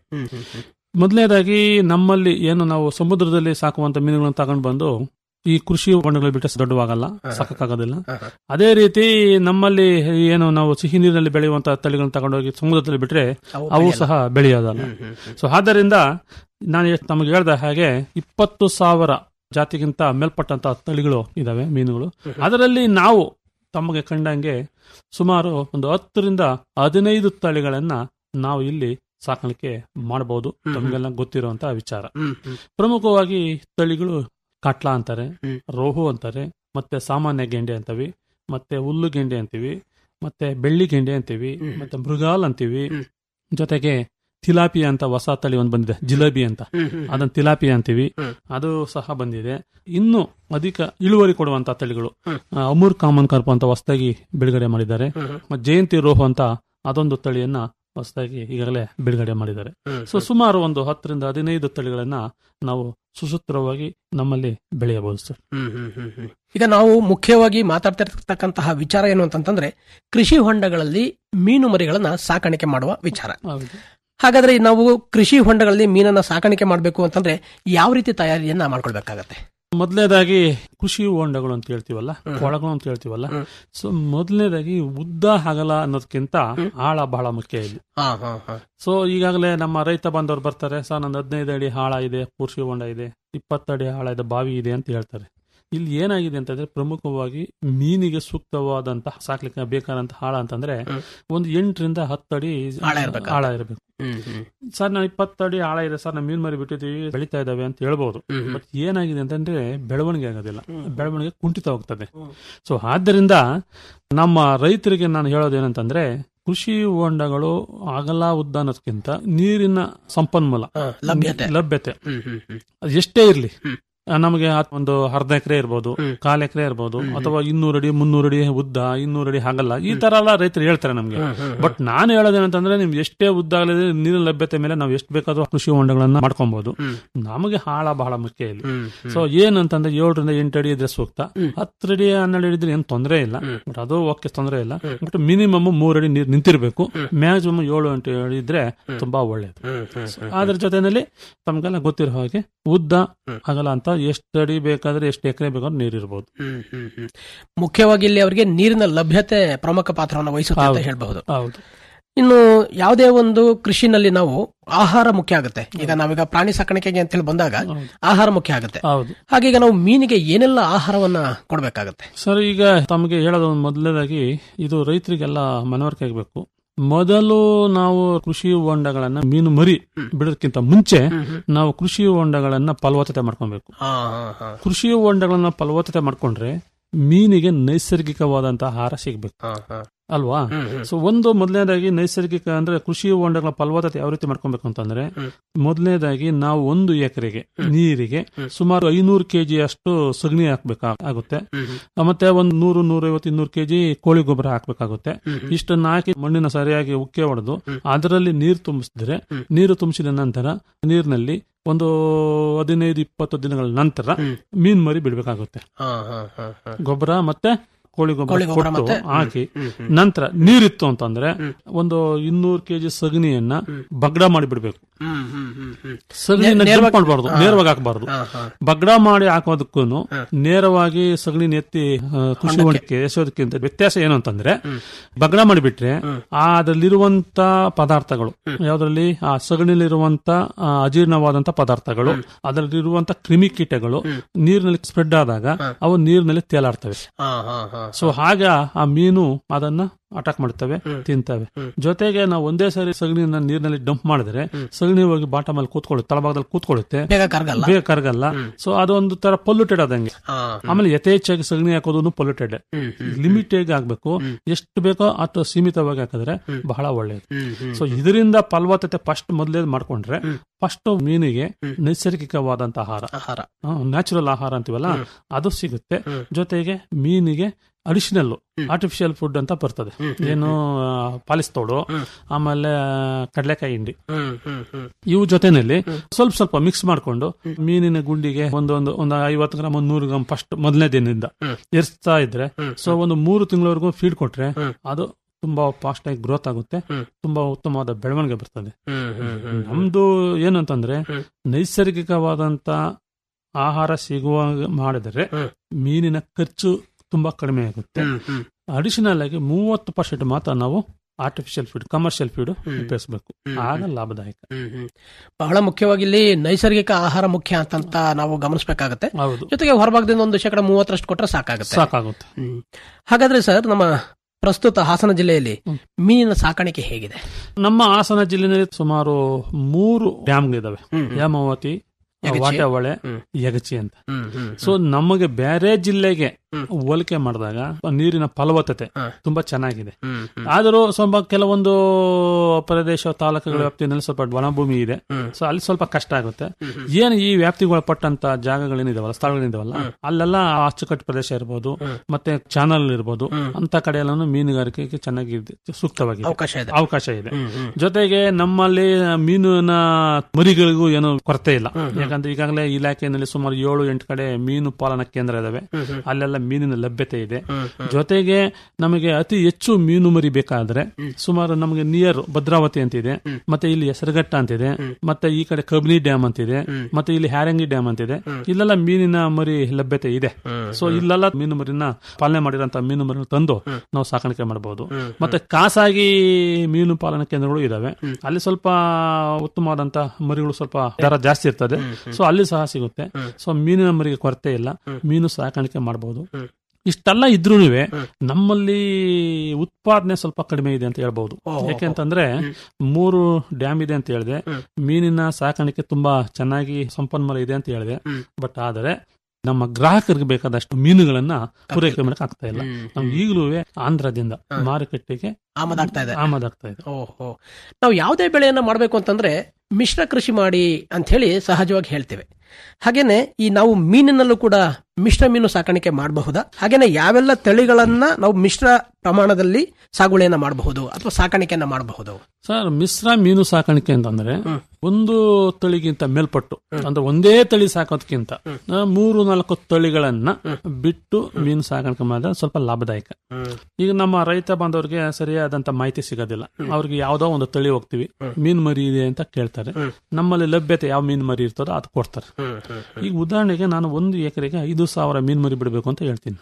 ಮೊದಲನೇದಾಗಿ ನಮ್ಮಲ್ಲಿ ಏನು ನಾವು ಸಮುದ್ರದಲ್ಲಿ ಸಾಕುವಂತ ಮೀನುಗಳನ್ನು ತಗೊಂಡು ಬಂದು ಈ ಕೃಷಿ ಹೊಂಡಗಳು ಬಿಟ್ಟರೆ ದೊಡ್ಡವಾಗಲ್ಲ ಸಾಕಾಗೋದಿಲ್ಲ ಅದೇ ರೀತಿ ನಮ್ಮಲ್ಲಿ ಏನು ನಾವು ಸಿಹಿ ನೀರಿನಲ್ಲಿ ಬೆಳೆಯುವಂತ ತಳಿಗಳನ್ನ ತಗೊಂಡೋಗಿ ಸಮುದ್ರದಲ್ಲಿ ಬಿಟ್ರೆ ಅವು ಸಹ ಬೆಳೆಯೋದಲ್ಲ ಸೊ ಆದ್ದರಿಂದ ನಾನು ಎಷ್ಟ್ ತಮಗೆ ಹೇಳ್ದ ಹಾಗೆ ಇಪ್ಪತ್ತು ಸಾವಿರ ಜಾತಿಗಿಂತ ಮೇಲ್ಪಟ್ಟಂತ ತಳಿಗಳು ಇದಾವೆ ಮೀನುಗಳು ಅದರಲ್ಲಿ ನಾವು ತಮಗೆ ಕಂಡಂಗೆ ಸುಮಾರು ಒಂದು ಹತ್ತರಿಂದ ಹದಿನೈದು ತಳಿಗಳನ್ನ ನಾವು ಇಲ್ಲಿ ಸಾಕಾಣಿಕೆ ಮಾಡಬಹುದು ತಮಗೆಲ್ಲ ಗೊತ್ತಿರುವಂತ ವಿಚಾರ ಪ್ರಮುಖವಾಗಿ ತಳಿಗಳು ಕಾಟ್ಲಾ ಅಂತಾರೆ ರೋಹು ಅಂತಾರೆ ಮತ್ತೆ ಸಾಮಾನ್ಯ ಗೆಂಡೆ ಅಂತೀವಿ ಮತ್ತೆ ಹುಲ್ಲು ಗೆಂಡೆ ಅಂತೀವಿ ಮತ್ತೆ ಬೆಳ್ಳಿ ಗೆಂಡೆ ಅಂತೀವಿ ಮತ್ತೆ ಮೃಗಾಲ್ ಅಂತೀವಿ ಜೊತೆಗೆ ತಿಲಾಪಿಯಾ ಅಂತ ಹೊಸ ತಳಿ ಒಂದು ಬಂದಿದೆ ಜಿಲೇಬಿ ಅಂತ ಅದನ್ನ ತಿಲಾಪಿಯಾ ಅಂತೀವಿ ಅದು ಸಹ ಬಂದಿದೆ ಇನ್ನು ಅಧಿಕ ಇಳುವರಿ ಕೊಡುವಂತ ತಳಿಗಳು ಆ, ಅಮೂರ್ ಕಾಮನ್ ಕಾರ್ಪ್ ಅಂತ ಹೊಸದಾಗಿ ಬಿಡುಗಡೆ ಮಾಡಿದ್ದಾರೆ ಮತ್ತೆ ಜಯಂತಿ ರೋಹು ಅಂತ ಅದೊಂದು ತಳಿಯನ್ನ ಹೊಸದಾಗಿ ಈಗಾಗಲೇ ಬಿಡುಗಡೆ ಮಾಡಿದ್ದಾರೆ ಸೊ ಸುಮಾರು ಒಂದು ಹತ್ತರಿಂದ ಹದಿನೈದು ತಳಿಗಳನ್ನ ನಾವು ಸುಸೂತ್ರವಾಗಿ ನಮ್ಮಲ್ಲಿ ಬೆಳೆಯಬಹುದು ಸರ್ ಈಗ ನಾವು ಮುಖ್ಯವಾಗಿ ಮಾತಾಡ್ತಿರ್ತಕ್ಕಂತಹ ವಿಚಾರ ಏನು ಅಂತಂತಂದ್ರೆ ಕೃಷಿ ಹೊಂಡಗಳಲ್ಲಿ ಮೀನು ಮರಿಗಳನ್ನ ಸಾಕಾಣಿಕೆ ಮಾಡುವ ವಿಚಾರ ಹಾಗಾದ್ರೆ ನಾವು ಕೃಷಿ ಹೊಂಡಗಳಲ್ಲಿ ಮೀನನ್ನ ಸಾಕಾಣಿಕೆ ಮಾಡಬೇಕು ಅಂತಂದ್ರೆ ಯಾವ ರೀತಿ ತಯಾರಿಯನ್ನ ಮಾಡ್ಕೊಳ್ಬೇಕಾಗತ್ತೆ ಮೊದಲನೇದಾಗಿ ಕೃಷಿ ಹೊಂಡಗಳು ಅಂತ ಹೇಳ್ತೀವಲ್ಲ ಕೊಳಗಳು ಅಂತ ಹೇಳ್ತೀವಲ್ಲ ಸೊ ಮೊದಲನೇದಾಗಿ ಉದ್ದ ಹಗಲ ಅನ್ನೋದಕ್ಕಿಂತ ಆಳ ಬಹಳ ಮುಖ್ಯ ಇಲ್ಲಿ ಹಾ ಹಾ ಹಾ ಸೊ ಈಗಾಗಲೇ ನಮ್ಮ ರೈತ ಬಾಂಧವರು ಬರ್ತಾರೆ ಸರ್ ನನ್ನ ಹದಿನೈದು ಅಡಿ ಆಳ ಇದೆ ಕೃಷಿ ಹೊಂಡ ಇದೆ ಇಪ್ಪತ್ತು ಅಡಿ ಆಳ ಇದೆ ಬಾವಿ ಇದೆ ಅಂತ ಹೇಳ್ತಾರೆ ಇಲ್ಲಿ ಏನಾಗಿದೆ ಅಂತಂದ್ರೆ ಪ್ರಮುಖವಾಗಿ ಮೀನಿಗೆ ಸೂಕ್ತವಾದಂತಹ ಸಾಕ್ಲಿಕ್ಕೆ ಬೇಕಾದಂತ ಹಾಳ ಅಂತಂದ್ರೆ ಒಂದು ಎಂಟರಿಂದ ಹತ್ತು ಅಡಿ ಆಳ ಇರ್ಬೇಕು. ಆಳ ಇರಬೇಕು ಸರ್ ನಾವು ಇಪ್ಪತ್ತು ಅಡಿ ಆಳ ಇದೆ ಸರ್ ನಾವು ಮೀನ್ ಮರಿ ಬಿಟ್ಟಿದ್ದೀವಿ ಬೆಳಿತಾ ಇದಾವೆ ಅಂತ ಹೇಳ್ಬೋದು ಬಟ್ ಏನಾಗಿದೆ ಅಂತಂದ್ರೆ ಬೆಳವಣಿಗೆ ಆಗೋದಿಲ್ಲ ಬೆಳವಣಿಗೆ ಕುಂಠಿತ ಹೋಗ್ತದೆ ಸೊ ಆದ್ದರಿಂದ ನಮ್ಮ ರೈತರಿಗೆ ನಾನು ಹೇಳೋದೇನಂತಂದ್ರೆ ಕೃಷಿ ಹೊಂಡಗಳು ಅಗಲ ಉದ್ದ ಅನ್ನೋದಕ್ಕಿಂತ ನೀರಿನ ಸಂಪನ್ಮೂಲ ಲಭ್ಯತೆ. ಲಭ್ಯತೆ ಅದು ಎಷ್ಟೇ ಇರ್ಲಿ ಆ, ನಮಗೆ ಆ ಒಂದು ಅರ್ಧ ಎಕರೆ ಇರ್ಬೋದು ಕಾಲ್ ಎಕರೆ ಇರ್ಬೋದು ಅಥವಾ ಇನ್ನೂರು ಅಡಿ ಮುನ್ನೂರು ಅಡಿ ಉದ್ದ ಇನ್ನೂರು ಅಡಿ ಹಾಗಲ್ಲ ಈ ತರ ಎಲ್ಲ ರೈತರು ಹೇಳ್ತಾರೆ ನಮ್ಗೆ ಬಟ್ ನಾನು ಹೇಳೋದೇನಂತಂದ್ರೆ ನಿಮ್ಗೆ ಎಷ್ಟೇ ಉದ್ದ ಆಗಲಿದೆ ನೀರಿನ ಲಭ್ಯತೆ ಮೇಲೆ ನಾವು ಎಷ್ಟು ಬೇಕಾದ್ರೂ ಕೃಷಿ ಹೊಂಡಗಳನ್ನ ಮಾಡ್ಕೊಬಹುದು ನಮಗೆ ಹಾಳ ಬಹಳ ಮುಖ್ಯ ಇಲ್ಲಿ ಸೊ ಏನಂತಂದ್ರೆ ಏಳರಿಂದ ಎಂಟು ಅಡಿ ಇದ್ರೆ ಸೂಕ್ತ ಹತ್ತು ಅಡಿ ಹನ್ನೆರಡು ಅಡಿ ಇದ್ರೆ ಏನು ತೊಂದರೆ ಇಲ್ಲ ಬಟ್ ಅದು ಓಕೆ ತೊಂದರೆ ಇಲ್ಲ ಬಟ್ ಮಿನಿಮಮ್ ಮೂರ್ ಅಡಿ ನೀರು ನಿಂತಿರ್ಬೇಕು ಮ್ಯಾಕ್ಸಿಮಮ್ ಏಳು ಎಂಟು ಅಡಿ ಇದ್ರೆ ತುಂಬಾ ಒಳ್ಳೇದು So, ಅದ್ರ ಜೊತೆನಲ್ಲಿ ತಮ್ಗೆಲ್ಲ ಗೊತ್ತಿರೋ ಹಾಗೆ ಉದ್ದ ಅಗಲ ಅಂತ ಎಷ್ಟು ಅಡಿ ಬೇಕಾದ್ರೆ ಎಷ್ಟು ಎಕರೆ ಬೇಕಾದ್ರೂ ನೀರು ಇರ್ಬೋದು ಮುಖ್ಯವಾಗಿ ಇಲ್ಲಿ ಅವರಿಗೆ ನೀರಿನ ಲಭ್ಯತೆ ಪ್ರಮುಖ ಪಾತ್ರವನ್ನು ವಹಿಸುತ್ತೆ ಅಂತ ಹೌದು. ಹೇಳಬಹುದು ಹೌದು ಇನ್ನು ಯಾವುದೇ ಒಂದು ಕೃಷಿನಲ್ಲಿ ನಾವು ಆಹಾರ ಮುಖ್ಯ ಆಗುತ್ತೆ ಈಗ ನಾವೀಗ ಪ್ರಾಣಿ ಸಾಕಾಣಿಕೆಗೆ ಅಂತ ಹೇಳಿ ಬಂದಾಗ ಆಹಾರ ಮುಖ್ಯ ಆಗುತ್ತೆ ಹೌದು ಹಾಗೆ ಈಗ ನಾವು ಮೀನಿಗೆ ಏನೆಲ್ಲ ಆಹಾರವನ್ನ ಕೊಡಬೇಕಾಗತ್ತೆ ಸರ್ ಈಗ ತಮಗೆ ಹೇಳೋದು ಮೊದಲನೇದಾಗಿ ಇದು ರೈತರಿಗೆಲ್ಲ ಮನವರಿಕೆ ಆಗಬೇಕು ಮೊದಲು ನಾವು ಕೃಷಿ ಹೊಂಡಗಳನ್ನ ಮೀನು ಮರಿ ಬಿಡೋದಕ್ಕಿಂತ ಮುಂಚೆ ನಾವು ಕೃಷಿ ಹೊಂಡಗಳನ್ನ ಫಲವತ್ತತೆ ಮಾಡ್ಕೊಬೇಕು ಕೃಷಿ ಹೊಂಡಗಳನ್ನ ಫಲವತ್ತತೆ ಮಾಡ್ಕೊಂಡ್ರೆ ಮೀನಿಗೆ ನೈಸರ್ಗಿಕವಾದಂತಹ ಆಹಾರ ಸಿಗ್ಬೇಕು ಅಲ್ವಾ ಸೊ ಒಂದು ಮೊದಲನೇದಾಗಿ ನೈಸರ್ಗಿಕ ಅಂದ್ರೆ ಕೃಷಿ ಹೊಂಡಗಳ ಫಲವತ್ತತೆ ಯಾವ ರೀತಿ ಮಾಡ್ಕೊಬೇಕು ಅಂತಂದ್ರೆ ಮೊದಲನೇದಾಗಿ ನಾವು ಒಂದು ಎಕರೆಗೆ ನೀರಿಗೆ ಸುಮಾರು ಐನೂರು ಕೆಜಿ ಅಷ್ಟು ಸಗಣಿ ಹಾಕ್ಬೇಕಾ ಆಗುತ್ತೆ ಮತ್ತೆ ಒಂದು ನೂರು ನೂರೈವತ್ತು ಇನ್ನೂರು ಕೆಜಿ ಕೋಳಿ ಗೊಬ್ಬರ ಹಾಕ್ಬೇಕಾಗುತ್ತೆ ಇಷ್ಟನ್ನ ಹಾಕಿ ಮಣ್ಣಿನ ಸರಿಯಾಗಿ ಉಕ್ಕೆ ಹೊಡೆದು ಅದರಲ್ಲಿ ನೀರು ತುಂಬಿಸಿದ್ರೆ ನೀರು ತುಂಬಿಸಿದ ನಂತರ ನೀರಿನಲ್ಲಿ ಒಂದು ಹದಿನೈದು ಇಪ್ಪತ್ತು ದಿನಗಳ ನಂತರ ಮೀನ್ ಮರಿ ಬಿಡ್ಬೇಕಾಗುತ್ತೆ ಗೊಬ್ಬರ ಮತ್ತೆ ಕೋಳಿ ಗೊಬ್ಬರ ಕೋಳಿ ಗೊಬ್ಬರ ಕೊಟ್ಟು ಮತ್ತೆ? ಹಾಕಿ ನಂತರ ನೀರಿತ್ತು ಅಂತಂದ್ರೆ ಒಂದು ಇನ್ನೂರು ಕೆಜಿ ಸಗಣಿಯನ್ನ ಬಗ್ಡ ಮಾಡಿ ಬಿಡ್ಬೇಕು ಸಗಣಿನ ನೇರವಾಗಿ- ಜಂಪ್ ಮಾಡಬಾರ್ದು ಹಾ. ನೇರವಾಗಿ ಹಾಕಬಾರ್ದು ಹಾ, ಹಾ. ಬಗ್ಡ ಮಾಡಿ ಹಾಕೋದಕ್ಕೂ ನೇರವಾಗಿ ಸಗಣಿನ ಎತ್ತಿ ಆ, ಕೃಷಿ ಹೊಂಡಕ್ಕೆ ಎಸೆಯೋದಕ್ಕಿಂತ ವ್ಯತ್ಯಾಸ ಏನು ಅಂತಂದ್ರೆ ಬಗ್ಡ ಮಾಡಿಬಿಟ್ರೆ ಆ ಅದ್ರಲ್ಲಿರುವಂತ ಪದಾರ್ಥಗಳು ಯಾವ್ದ್ರಲ್ಲಿ ಆ ಸಗಣಿಲಿರುವಂತ ಆ, ಅಜೀರ್ಣವಾದಂತ ಪದಾರ್ಥಗಳು ಅದರಲ್ಲಿರುವಂತ ಕ್ರಿಮಿಕೀಟಗಳು ನೀರಿನಲ್ಲಿ ಸ್ಪ್ರೆಡ್ ಆದಾಗ ಅವು ನೀರಿನಲ್ಲಿ ತೇಲಾಡ್ತವೆ ಸೊ ಹಾಗ ಆ ಮೀನು ಅದನ್ನ ಅಟಾಕ್ ಮಾಡ್ತವೆ ತಿಂತವೆ ಜೊತೆಗೆ ನಾವು ಒಂದೇ ಸಾರಿ ಸಗಣಿನ ನೀರಿನಲ್ಲಿ ಡಂಪ್ ಮಾಡಿದ್ರೆ ಸಗಣಿ ಹೋಗಿ ಬಾಟಮ್ ಅಲ್ಲಿ ಕೂತ್ಕೊಳ್ಳುತ್ತೆ ತಳಭಾಗದಲ್ಲಿ ಕೂತ್ಕೊಳ್ಳುತ್ತೆ ಬೇಗ ಕರಗಲ್ಲ ಬೇಗ ಕರಗಲ್ಲ ಸೊ ಅದೊಂದು ತರ ಪೊಲ್ಯೂಟೆಡ್ ಆದಂಗೆ ಆಮೇಲೆ ಯಥೇಚ್ಛಾಗಿ ಸಗಣಿ ಹಾಕೋದು ಪೊಲ್ಯೂಟೆಡ್ ಲಿಮಿಟೆಡ್ ಆಗ್ಬೇಕು ಎಷ್ಟು ಬೇಕೋ ಅಷ್ಟು ಸೀಮಿತವಾಗಿ ಹಾಕಿದ್ರೆ ಬಹಳ ಒಳ್ಳೆಯದು ಸೊ ಇದರಿಂದ ಫಲವತ್ತತೆ ಫಸ್ಟ್ ಮೊದಲೇ ಮಾಡ್ಕೊಂಡ್ರೆ ಫಸ್ಟ್ ಮೀನಿಗೆ ನೈಸರ್ಗಿಕವಾದಂತ ಆಹಾರ ಆಹಾರ ನ್ಯಾಚುರಲ್ ಆಹಾರ ಅಂತೀವಲ್ಲ ಅದು ಸಿಗುತ್ತೆ ಜೊತೆಗೆ ಮೀನಿಗೆ ಅಡಿಷನಲ್ ಆರ್ಟಿಫಿಷಿಯಲ್ ಫುಡ್ ಅಂತ ಬರ್ತದೆ ಏನು ಪಾಲಿಸ್ ತೋಡು ಆಮೇಲೆ ಕಡಲೆಕಾಯಿ ಹಿಂಡಿ ಇವು ಜೊತೆನಲ್ಲಿ ಸ್ವಲ್ಪ ಸ್ವಲ್ಪ ಮಿಕ್ಸ್ ಮಾಡ್ಕೊಂಡು ಮೀನಿನ ಗುಂಡಿಗೆ ಒಂದೊಂದು ಒಂದು ಐವತ್ತು ಗ್ರಾಮ್ ಒಂದು ನೂರು ಗ್ರಾಮ್ ಫಸ್ಟ್ ಮೊದಲನೇ ದಿನದಿಂದ ಎರ್ಸ್ತಾ ಇದ್ರೆ ಸೊ ಒಂದು ಮೂರು ತಿಂಗಳವರೆಗೂ ಫೀಡ್ ಕೊಟ್ರೆ ಅದು ತುಂಬಾ ಫಾಸ್ಟ್ ಆಗಿ ಗ್ರೋತ್ ಆಗುತ್ತೆ ತುಂಬಾ ಉತ್ತಮವಾದ ಬೆಳವಣಿಗೆ ಬರ್ತದೆ ನಮ್ದು ಏನಂತಂದ್ರೆ ನೈಸರ್ಗಿಕವಾದಂತ ಆಹಾರ ಸಿಗುವ ಮಾಡಿದರೆ ಮೀನಿನ ಖರ್ಚು ತುಂಬಾ ಕಡಿಮೆ ಆಗುತ್ತೆ ಅಡಿಷನಲ್ ಆಗಿ ಮೂವತ್ತು ಪರ್ಸೆಂಟ್ ಮಾತ್ರ ನಾವು ಆರ್ಟಿಫಿಷಿಯಲ್ ಫೀಡ್ ಕಮರ್ಷಿಯಲ್ ಫೀಡ್ ಉಪಯೋಗಿಸಬೇಕು ಆಗ ಲಾಭದಾಯಕ ಬಹಳ ಮುಖ್ಯವಾಗಿ ಇಲ್ಲಿ ನೈಸರ್ಗಿಕ ಆಹಾರ ಮುಖ್ಯ ಅಂತಂತ ನಾವು ಗಮನಿಸಬೇಕಾಗತ್ತೆ ಹೌದು ಜೊತೆಗೆ ಹೊರಭಾಗದಿಂದ ಒಂದು ಶೇಕಡ ಮೂವತ್ತರಷ್ಟು ಕೊಟ್ರೆ ಸಾಕಾಗುತ್ತೆ ಸಾಕಾಗುತ್ತೆ ಹ್ಮ್. ಹಾಗಾದ್ರೆ ಸರ್ ನಮ್ಮ ಪ್ರಸ್ತುತ ಹಾಸನ ಜಿಲ್ಲೆಯಲ್ಲಿ ಮೀನಿನ ಸಾಕಾಣಿಕೆ ಹೇಗಿದೆ ನಮ್ಮ ಹಾಸನ ಜಿಲ್ಲೆಯಲ್ಲಿ ಸುಮಾರು ಮೂರು ಡ್ಯಾಮ್ಗಳಿದಾವೆ ಹೇಮಾವತಿ ಯಗಚಿ. ವಾಟವಳೆ ಯಗಚಿ ಅಂತ ಸೊ ನಮಗೆ ಬೇರೆ ಜಿಲ್ಲೆಗೆ ಹೋಲಿಕೆ ಮಾಡಿದಾಗ ನೀರಿನ ಫಲವತ್ತತೆ ತುಂಬಾ ಚೆನ್ನಾಗಿದೆ ಆದರೂ ಸ್ವಲ್ಪ ಕೆಲವೊಂದು ಪ್ರದೇಶ ತಾಲೂಕುಗಳ ವ್ಯಾಪ್ತಿಯಲ್ಲಿ ಸ್ವಲ್ಪ ವನಭೂಮಿ ಇದೆ ಸೊ ಅಲ್ಲಿ ಸ್ವಲ್ಪ ಕಷ್ಟ ಆಗುತ್ತೆ ಏನು ಈ ವ್ಯಾಪ್ತಿಗೊಳಪಟ್ಟಂತ ಜಾಗಗಳೇನಿದಾವಲ್ಲ ಸ್ಥಳಗಳೇನಿದಾವಲ್ಲ ಅಲ್ಲೆಲ್ಲ ಅಚ್ಚುಕಟ್ಟು ಪ್ರದೇಶ ಇರ್ಬೋದು ಮತ್ತೆ ಚಾನಲ್ ಇರ್ಬೋದು ಅಂತ ಕಡೆ ಎಲ್ಲಾನು ಮೀನುಗಾರಿಕೆಗೆ ಚೆನ್ನಾಗಿ ಇದೆ, ಸೂಕ್ತವಾಗಿದೆ ಅವಕಾಶ ಇದೆ. ಅವಕಾಶ ಇದೆ ಜೊತೆಗೆ ನಮ್ಮಲ್ಲಿ ಮೀನಿನ ಮರಿಗಳಿಗೂ ಏನು ಕೊರತೆ ಇಲ್ಲ ಯಾಕಂದ್ರೆ ಈಗಾಗಲೇ ಇಲಾಖೆಯಲ್ಲಿ ಸುಮಾರು ಏಳು ಎಂಟು ಕಡೆ ಮೀನು ಪಾಲನಾ ಕೇಂದ್ರ ಇದಾವೆ ಅಲ್ಲೆಲ್ಲ ಮೀನಿನ ಲಭ್ಯತೆ ಇದೆ ಜೊತೆಗೆ ನಮಗೆ ಅತಿ ಹೆಚ್ಚು ಮೀನು ಮರಿ ಬೇಕಾದ್ರೆ ಸುಮಾರು ನಮಗೆ ನಿಯರ್ ಭದ್ರಾವತಿ ಅಂತಿದೆ ಮತ್ತೆ ಇಲ್ಲಿ ಹೆಸರುಘಟ್ಟ ಅಂತಿದೆ ಮತ್ತೆ ಈ ಕಡೆ ಕಬಿನಿ ಡ್ಯಾಮ್ ಅಂತಿದೆ ಮತ್ತೆ ಇಲ್ಲಿ ಹ್ಯಾರಂಗಿ ಡ್ಯಾಮ್ ಅಂತಿದೆ ಇಲ್ಲೆಲ್ಲ ಮೀನಿನ ಮರಿ ಲಭ್ಯತೆ ಇದೆ ಸೊ ಇಲ್ಲೆಲ್ಲ ಮೀನು ಮರಿನ ಪಾಲನೆ ಮಾಡಿರೋಂತ ಮೀನು ಮರಿ ತಂದು ನಾವು ಸಾಕಾಣಿಕೆ ಮಾಡಬಹುದು ಮತ್ತೆ ಖಾಸಗಿ ಮೀನು ಪಾಲನಾ ಕೇಂದ್ರಗಳು ಇದಾವೆ ಅಲ್ಲಿ ಸ್ವಲ್ಪ ಉತ್ತಮವಾದಂತ ಮರಿಗಳು ಸ್ವಲ್ಪ ದರ ಜಾಸ್ತಿ ಇರ್ತದೆ ಸೊ ಅಲ್ಲಿ ಸಹ ಸಿಗುತ್ತೆ ಸೊ ಮೀನಿನ ಮರಿಗೆ ಕೊರತೆ ಇಲ್ಲ ಮೀನು ಸಾಕಾಣಿಕೆ ಮಾಡಬಹುದು ಇಷ್ಟೆಲ್ಲ ಇದ್ರೂ ನಮ್ಮಲ್ಲಿ ಉತ್ಪಾದನೆ ಸ್ವಲ್ಪ ಕಡಿಮೆ ಇದೆ ಅಂತ ಹೇಳ್ಬಹುದು ಓಹೋ. ಯಾಕೆಂತಂದ್ರೆ ಮೂರು ಡ್ಯಾಮ್ ಇದೆ ಅಂತ ಹೇಳಿದೆ ಮೀನಿನ ಸಾಕಾಣಿಕೆ ತುಂಬಾ ಚೆನ್ನಾಗಿ ಸಂಪನ್ಮೂಲ ಇದೆ ಅಂತ ಹೇಳಿದೆ ಬಟ್ ಆದರೆ ನಮ್ಮ ಗ್ರಾಹಕರಿಗೆ ಬೇಕಾದಷ್ಟು ಮೀನುಗಳನ್ನ ಪೂರೈಕೆ ಮಾಡಕ್ ಆಗ್ತಾ ಇಲ್ಲ ನಮ್ಗೆ ಈಗಲೂ ಆಂಧ್ರದಿಂದ ಮಾರುಕಟ್ಟೆಗೆ ಆಮದಾಗ್ತಾ ಇದೆ ಆಮದಾಗ್ತಾ ಇದೆ ಓಹೋ ನಾವು ಯಾವುದೇ ಬೆಳೆಯನ್ನ ಮಾಡಬೇಕು ಅಂತಂದ್ರೆ ಮಿಶ್ರ ಕೃಷಿ ಮಾಡಿ ಅಂತ ಹೇಳಿ ಸಹಜವಾಗಿ ಹೇಳ್ತೇವೆ ಹಾಗೇನೆ ಈ ನಾವು ಮೀನಿನಲ್ಲೂ ಕೂಡ ಮಿಶ್ರ ಮೀನು ಸಾಕಾಣಿಕೆ ಮಾಡಬಹುದಾ ಹಾಗೇನೆ ಯಾವೆಲ್ಲ ತಳಿಗಳನ್ನ ನಾವು ಮಿಶ್ರ ಪ್ರಮಾಣದಲ್ಲಿ ಸಾಗುವಳಿಯನ್ನ ಮಾಡಬಹುದು ಅಥವಾ ಸಾಕಾಣಿಕೆಯನ್ನ ಮಾಡಬಹುದು ಸರ್ ಮಿಶ್ರ ಮೀನು ಸಾಕಾಣಿಕೆ ಅಂತಂದ್ರೆ ಒಂದು ತಳಿಗಿಂತ ಮೇಲ್ಪಟ್ಟು ಅಂದ್ರೆ ಒಂದೇ ತಳಿ ಸಾಕೋದಕ್ಕಿಂತ ಆ, ಮೂರು ನಾಲ್ಕು ತಳಿಗಳನ್ನ ಬಿಟ್ಟು ಮೀನು ಸಾಕಾಣಿಕೆ ಮಾಡಿದ್ರೆ ಸ್ವಲ್ಪ ಲಾಭದಾಯಕ ಈಗ ನಮ್ಮ ರೈತ ಬಾಂಧವರಿಗೆ ಸರಿಯಾದಂತ ಮಾಹಿತಿ ಸಿಗೋದಿಲ್ಲ ಅವ್ರಿಗೆ ಯಾವ್ದೋ ಒಂದು ತಳಿ ಹೋಗ್ತಿವಿ ಮೀನ್ ಮರಿ ಇದೆ ಅಂತ ಕೇಳ್ತಾರೆ ನಮ್ಮಲ್ಲಿ ಲಭ್ಯತೆ ಯಾವ ಮೀನ್ ಮರಿ ಇರ್ತದೋ ಅದು ಕೊಡ್ತಾರೆ ಈಗ ಉದಾಹರಣೆಗೆ ನಾನು ಒಂದು ಎಕರೆಗೆ ಐದು ಸಾವಿರ ಮೀನ್ ಮರಿ ಬಿಡಬೇಕು ಅಂತ ಹೇಳ್ತೀನಿ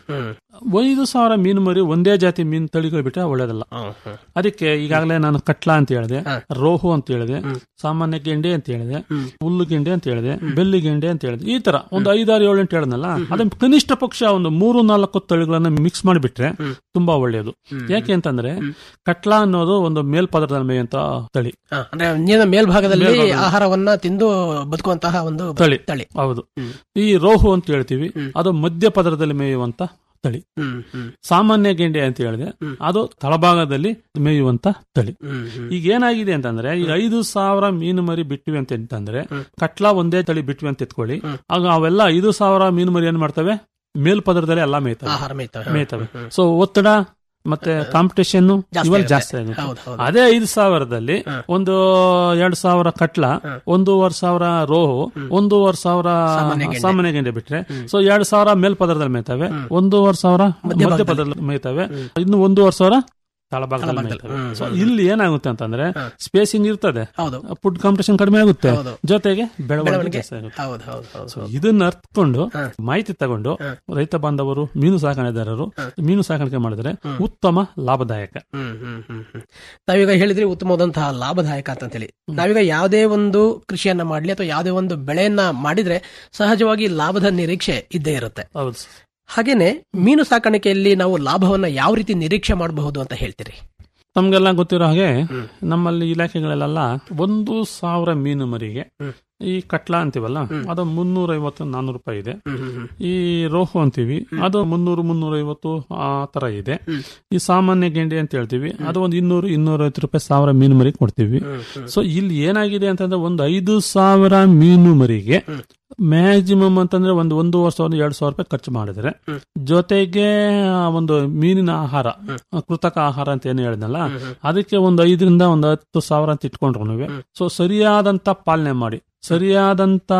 ಐದು ಸಾವಿರ ಮೀನು ಮರಿ ಒಂದೇ ಜಾತಿ ಮೀನು ತಳಿಗಳು ಬಿಟ್ಟರೆ ಒಳ್ಳೇದಲ್ಲ ಅದಕ್ಕೆ ಈಗಾಗಲೇ ನಾನು ಕಟ್ಲಾ ಅಂತ ಹೇಳಿದೆ ರೋಹು ಅಂತ ಹೇಳಿದೆ ಸಾಮಾನ್ಯ ಗೆಂಡೆ ಅಂತ ಹೇಳಿದೆ ಹುಲ್ಲು ಗೆಂಡೆ ಅಂತ ಹೇಳಿದೆ ಬೆಲ್ಲಿ ಗೆಂಡೆ ಅಂತ ಹೇಳಿದೆ ಈ ತರ ಒಂದು ಐದಾರು ಏಳು ಎಂಟು ಹೇಳಿದ್ನಲ್ಲ ಅದನ್ನ ಕನಿಷ್ಠ ಪಕ್ಷ ಒಂದು ಮೂರು ನಾಲ್ಕು ತಳಿಗಳನ್ನ ಮಿಕ್ಸ್ ಮಾಡಿಬಿಟ್ರೆ ತುಂಬಾ ಒಳ್ಳೆಯದು ಯಾಕೆ ಅಂತಂದ್ರೆ ಕಟ್ಲಾ ಅನ್ನೋದು ಒಂದು ಮೇಲ್ಪದರದ ಮೇಯಂತ ತಳಿ ಆ, ಅಂದ್ರೆ ನೀರಿನ ಮೇಲ್ಭಾಗದಲ್ಲಿ ಮೇಲ್ಭಾಗದಲ್ಲಿ. ಆಹಾರವನ್ನ ತಿಂದು ಬದುಕುವಂತಹ ಒಂದು ತಳಿ ತಳಿ ಹೌದು ಈ ರೋಹು ಅಂತ ಹೇಳ್ತೀವಿ ಅದು ಮಧ್ಯ ಪದರದಲ್ಲಿ ಮೇಯುವಂತ ತಳಿ ಸಾಮಾನ್ಯ ಗೆಂಡೆ ಅಂತ ಹೇಳಿದೆ ಅದು ತಳಭಾಗದಲ್ಲಿ ಮೇಯುವಂತ ತಳಿ ಈಗ ಏನಾಗಿದೆ ಅಂತಂದ್ರೆ ಈಗ ಐದು ಸಾವಿರ ಮೀನು ಮರಿ ಬಿಟ್ಟಿವಿ ಅಂತ ಅಂತಂದ್ರೆ ಕಟ್ಲಾ ಒಂದೇ ತಳಿ ಬಿಟ್ಟಿವಿ ಅಂತ ಎತ್ಕೊಳ್ಳಿ ಆಗ ಅವೆಲ್ಲ ಐದು ಸಾವಿರ ಮೀನು ಮರಿ ಏನ್ ಮಾಡ್ತವೆ ಮೇಲ್ಪದರದಲ್ಲಿ ಎಲ್ಲ ಮೇಯ್ತವೆ ಆಹಾರ ಮೇಯ್ತವೆ. ಮೇಯ್ತವೆ ಸೊ ಒತ್ತಡ ಮತ್ತೆ ಕಾಂಪಿಟೇಷನ್ ಜಾಸ್ತಿ ಇವೆಲ್ಲ ಆಗುತ್ತೆ. ಜಾಸ್ತಿ ಹೌದು, ಆಗುತ್ತೆ ಹೌದು. ಅದೇ ಐದು ಸಾವಿರದಲ್ಲಿ ಒಂದು ಎರಡ್ ಸಾವಿರ ಕಟ್ಲ ಒಂದೂವರೆ ಸಾವಿರ ರೋಹು ಒಂದೂವರೆ ಸಾವಿರ ಸಾಮಾನ್ಯ ಗೆಂಡೆ. ಸಾಮಾನ್ಯ ಗೆಂಡೆ ಬಿಟ್ರೆ ಸೊ ಎರಡ್ ಸಾವಿರ ಮೇಲ್ಪದರದಲ್ಲಿ ಮೇಯ್ತವೆ ಒಂದೂವರೆ ಸಾವಿರ ಮಧ್ಯಭಾಗದಲ್ಲಿ. ಮಧ್ಯ ಪದರದಲ್ಲಿ ಮೇಯ್ತವೆ ಇನ್ನು ಒಂದೂವರೆ ಸಾವಿರ ತಳಭಾಗದಲ್ಲಿ ತಳಭಾಗದಲ್ಲಿ. ಮೇಯ್ತವೆ ಹ್ಮ್, ಸೊ ಹ್ಮ್. ಇಲ್ಲಿ ಏನಾಗುತ್ತೆ ಅಂತಂದ್ರೆ ಸ್ಪೇಸಿಂಗ್ ಇರ್ತದೆ ಹೌದು ಫುಡ್ ಕಾಂಪಿಟೇಷನ್ ಕಡಿಮೆ ಆಗುತ್ತೆ ಹೌದು. ಜೊತೆಗೆ ಬೆಳವಣಿಗೆ ಬೆಳವಣಿಗೆ ಜಾಸ್ತಿ ಆಗುತ್ತೆ ಹೌದು ಹೌದು ಹೌದು ಸೊ ಇದನ್ನ ಅರ್ಥಕೊಂಡು ಮಾಹಿತಿ ತಗೊಂಡು ರೈತ ಬಾಂಧವರು ಮೀನು ಸಾಕಣೆದಾರರು ಮೀನು ಸಾಕಾಣಿಕೆ ಮಾಡಿದ್ರೆ ಉತ್ತಮ ಲಾಭದಾಯಕ ಹ್ಮ್ ಹ್ಮ್ ಹ್ಮ್ ಹ್ಮ್. ನಾವೀಗ ಹೇಳಿದ್ರಿ ಉತ್ತಮವಾದಂತಹ ಲಾಭದಾಯಕ ಅಂತ ಹೇಳಿ ನಾವೀಗ ಯಾವುದೇ ಒಂದು ಕೃಷಿಯನ್ನ ಮಾಡ್ಲಿ ಅಥವಾ ಯಾವುದೇ ಒಂದು ಬೆಳೆಯನ್ನ ಮಾಡಿದ್ರೆ ಸಹಜವಾಗಿ ಲಾಭದ ನಿರೀಕ್ಷೆ ಇದ್ದೇ ಇರುತ್ತೆ ಹೌದು ಹಾಗೇನೆ ಮೀನು ಸಾಕಾಣಿಕೆಯಲ್ಲಿ ನಾವು ಲಾಭವನ್ನ ಯಾವ ರೀತಿ ನಿರೀಕ್ಷೆ ಮಾಡಬಹುದು ಅಂತ ಹೇಳ್ತೀರಿ ತಮ್ಗೆಲ್ಲ ಗೊತ್ತಿರೋ ಹಾಗೆ ನಮ್ಮಲ್ಲಿ ಇಲಾಖೆಗಳಲ್ಲೆಲ್ಲ ಒಂದು ಸಾವಿರ ಮೀನು ಮರಿಗೆ ಈ ಕಟ್ಲಾ ಅಂತೀವಲ್ಲ ಅದು ಮುನ್ನೂರ ಐವತ್ತು ನಾನ್ನೂರು ರೂಪಾಯಿ ಇದೆ ಈ ರೋಹು ಅಂತೀವಿ ಅದು ಮುನ್ನೂರು ಮುನ್ನೂರ ಐವತ್ತು ಆ ತರ ಇದೆ ಈ ಸಾಮಾನ್ಯ ಗೆಂಡೆ ಅಂತ ಹೇಳ್ತೀವಿ ಅದು ಒಂದು ಇನ್ನೂರು ಇನ್ನೂರ ಐವತ್ತು ರೂಪಾಯಿ ಸಾವಿರ ಮೀನು ಮರಿ ಕೊಡ್ತೀವಿ ಸೊ ಇಲ್ಲಿ ಏನಾಗಿದೆ ಅಂತಂದ್ರೆ ಒಂದು ಐದು ಸಾವಿರ ಮೀನು ಮರಿಗೆ ಮ್ಯಾಕ್ಸಿಮಮ್ ಅಂತಂದ್ರೆ ಒಂದು ಒಂದೂವರೆ ಸಾವಿರ ಎರಡು ಸಾವಿರ ರೂಪಾಯಿ ಖರ್ಚು ಮಾಡಿದ್ರೆ ಜೊತೆಗೆ ಆ ಒಂದು ಮೀನಿನ ಆಹಾರ ಆ ಕೃತಕ ಆಹಾರ ಅಂತ ಏನು ಹೇಳಿದ್ನಲ್ಲ ಅದಕ್ಕೆ ಒಂದು ಐದರಿಂದ ಒಂದು ಹತ್ತು ಸಾವಿರ ಅಂತ ಇಟ್ಕೊಂಡ್ರು ಸೊ ಸರಿಯಾದಂತ ಪಾಲನೆ ಮಾಡಿ ಸರಿಯಾದಂತ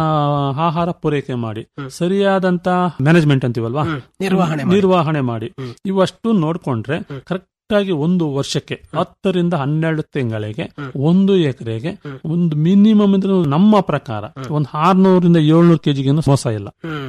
ಆಹಾರ ಪೂರೈಕೆ ಮಾಡಿ ಸರಿಯಾದಂತ ಮ್ಯಾನೇಜ್ಮೆಂಟ್ ಅಂತೀವಲ್ವಾ ನಿರ್ವಹಣೆ ಮಾಡಿ. ನಿರ್ವಹಣೆ ಮಾಡಿ ಇವಷ್ಟು ನೋಡ್ಕೊಂಡ್ರೆ ಕರೆಕ್ಟ್ ಆಗಿ ಒಂದು ವರ್ಷಕ್ಕೆ ಹತ್ತರಿಂದ ಹನ್ನೆರಡು ತಿಂಗಳಿಗೆ ಒಂದು ಎಕರೆಗೆ ಒಂದು ಮಿನಿಮಮ್ ಅಂದ್ರೆ ನಮ್ಮ ಪ್ರಕಾರ ಒಂದು ಆರ್ನೂರಿಂದ ಏಳ್ನೂರು ಕೆಜಿಗೆ ಮೋಸ ಇಲ್ಲ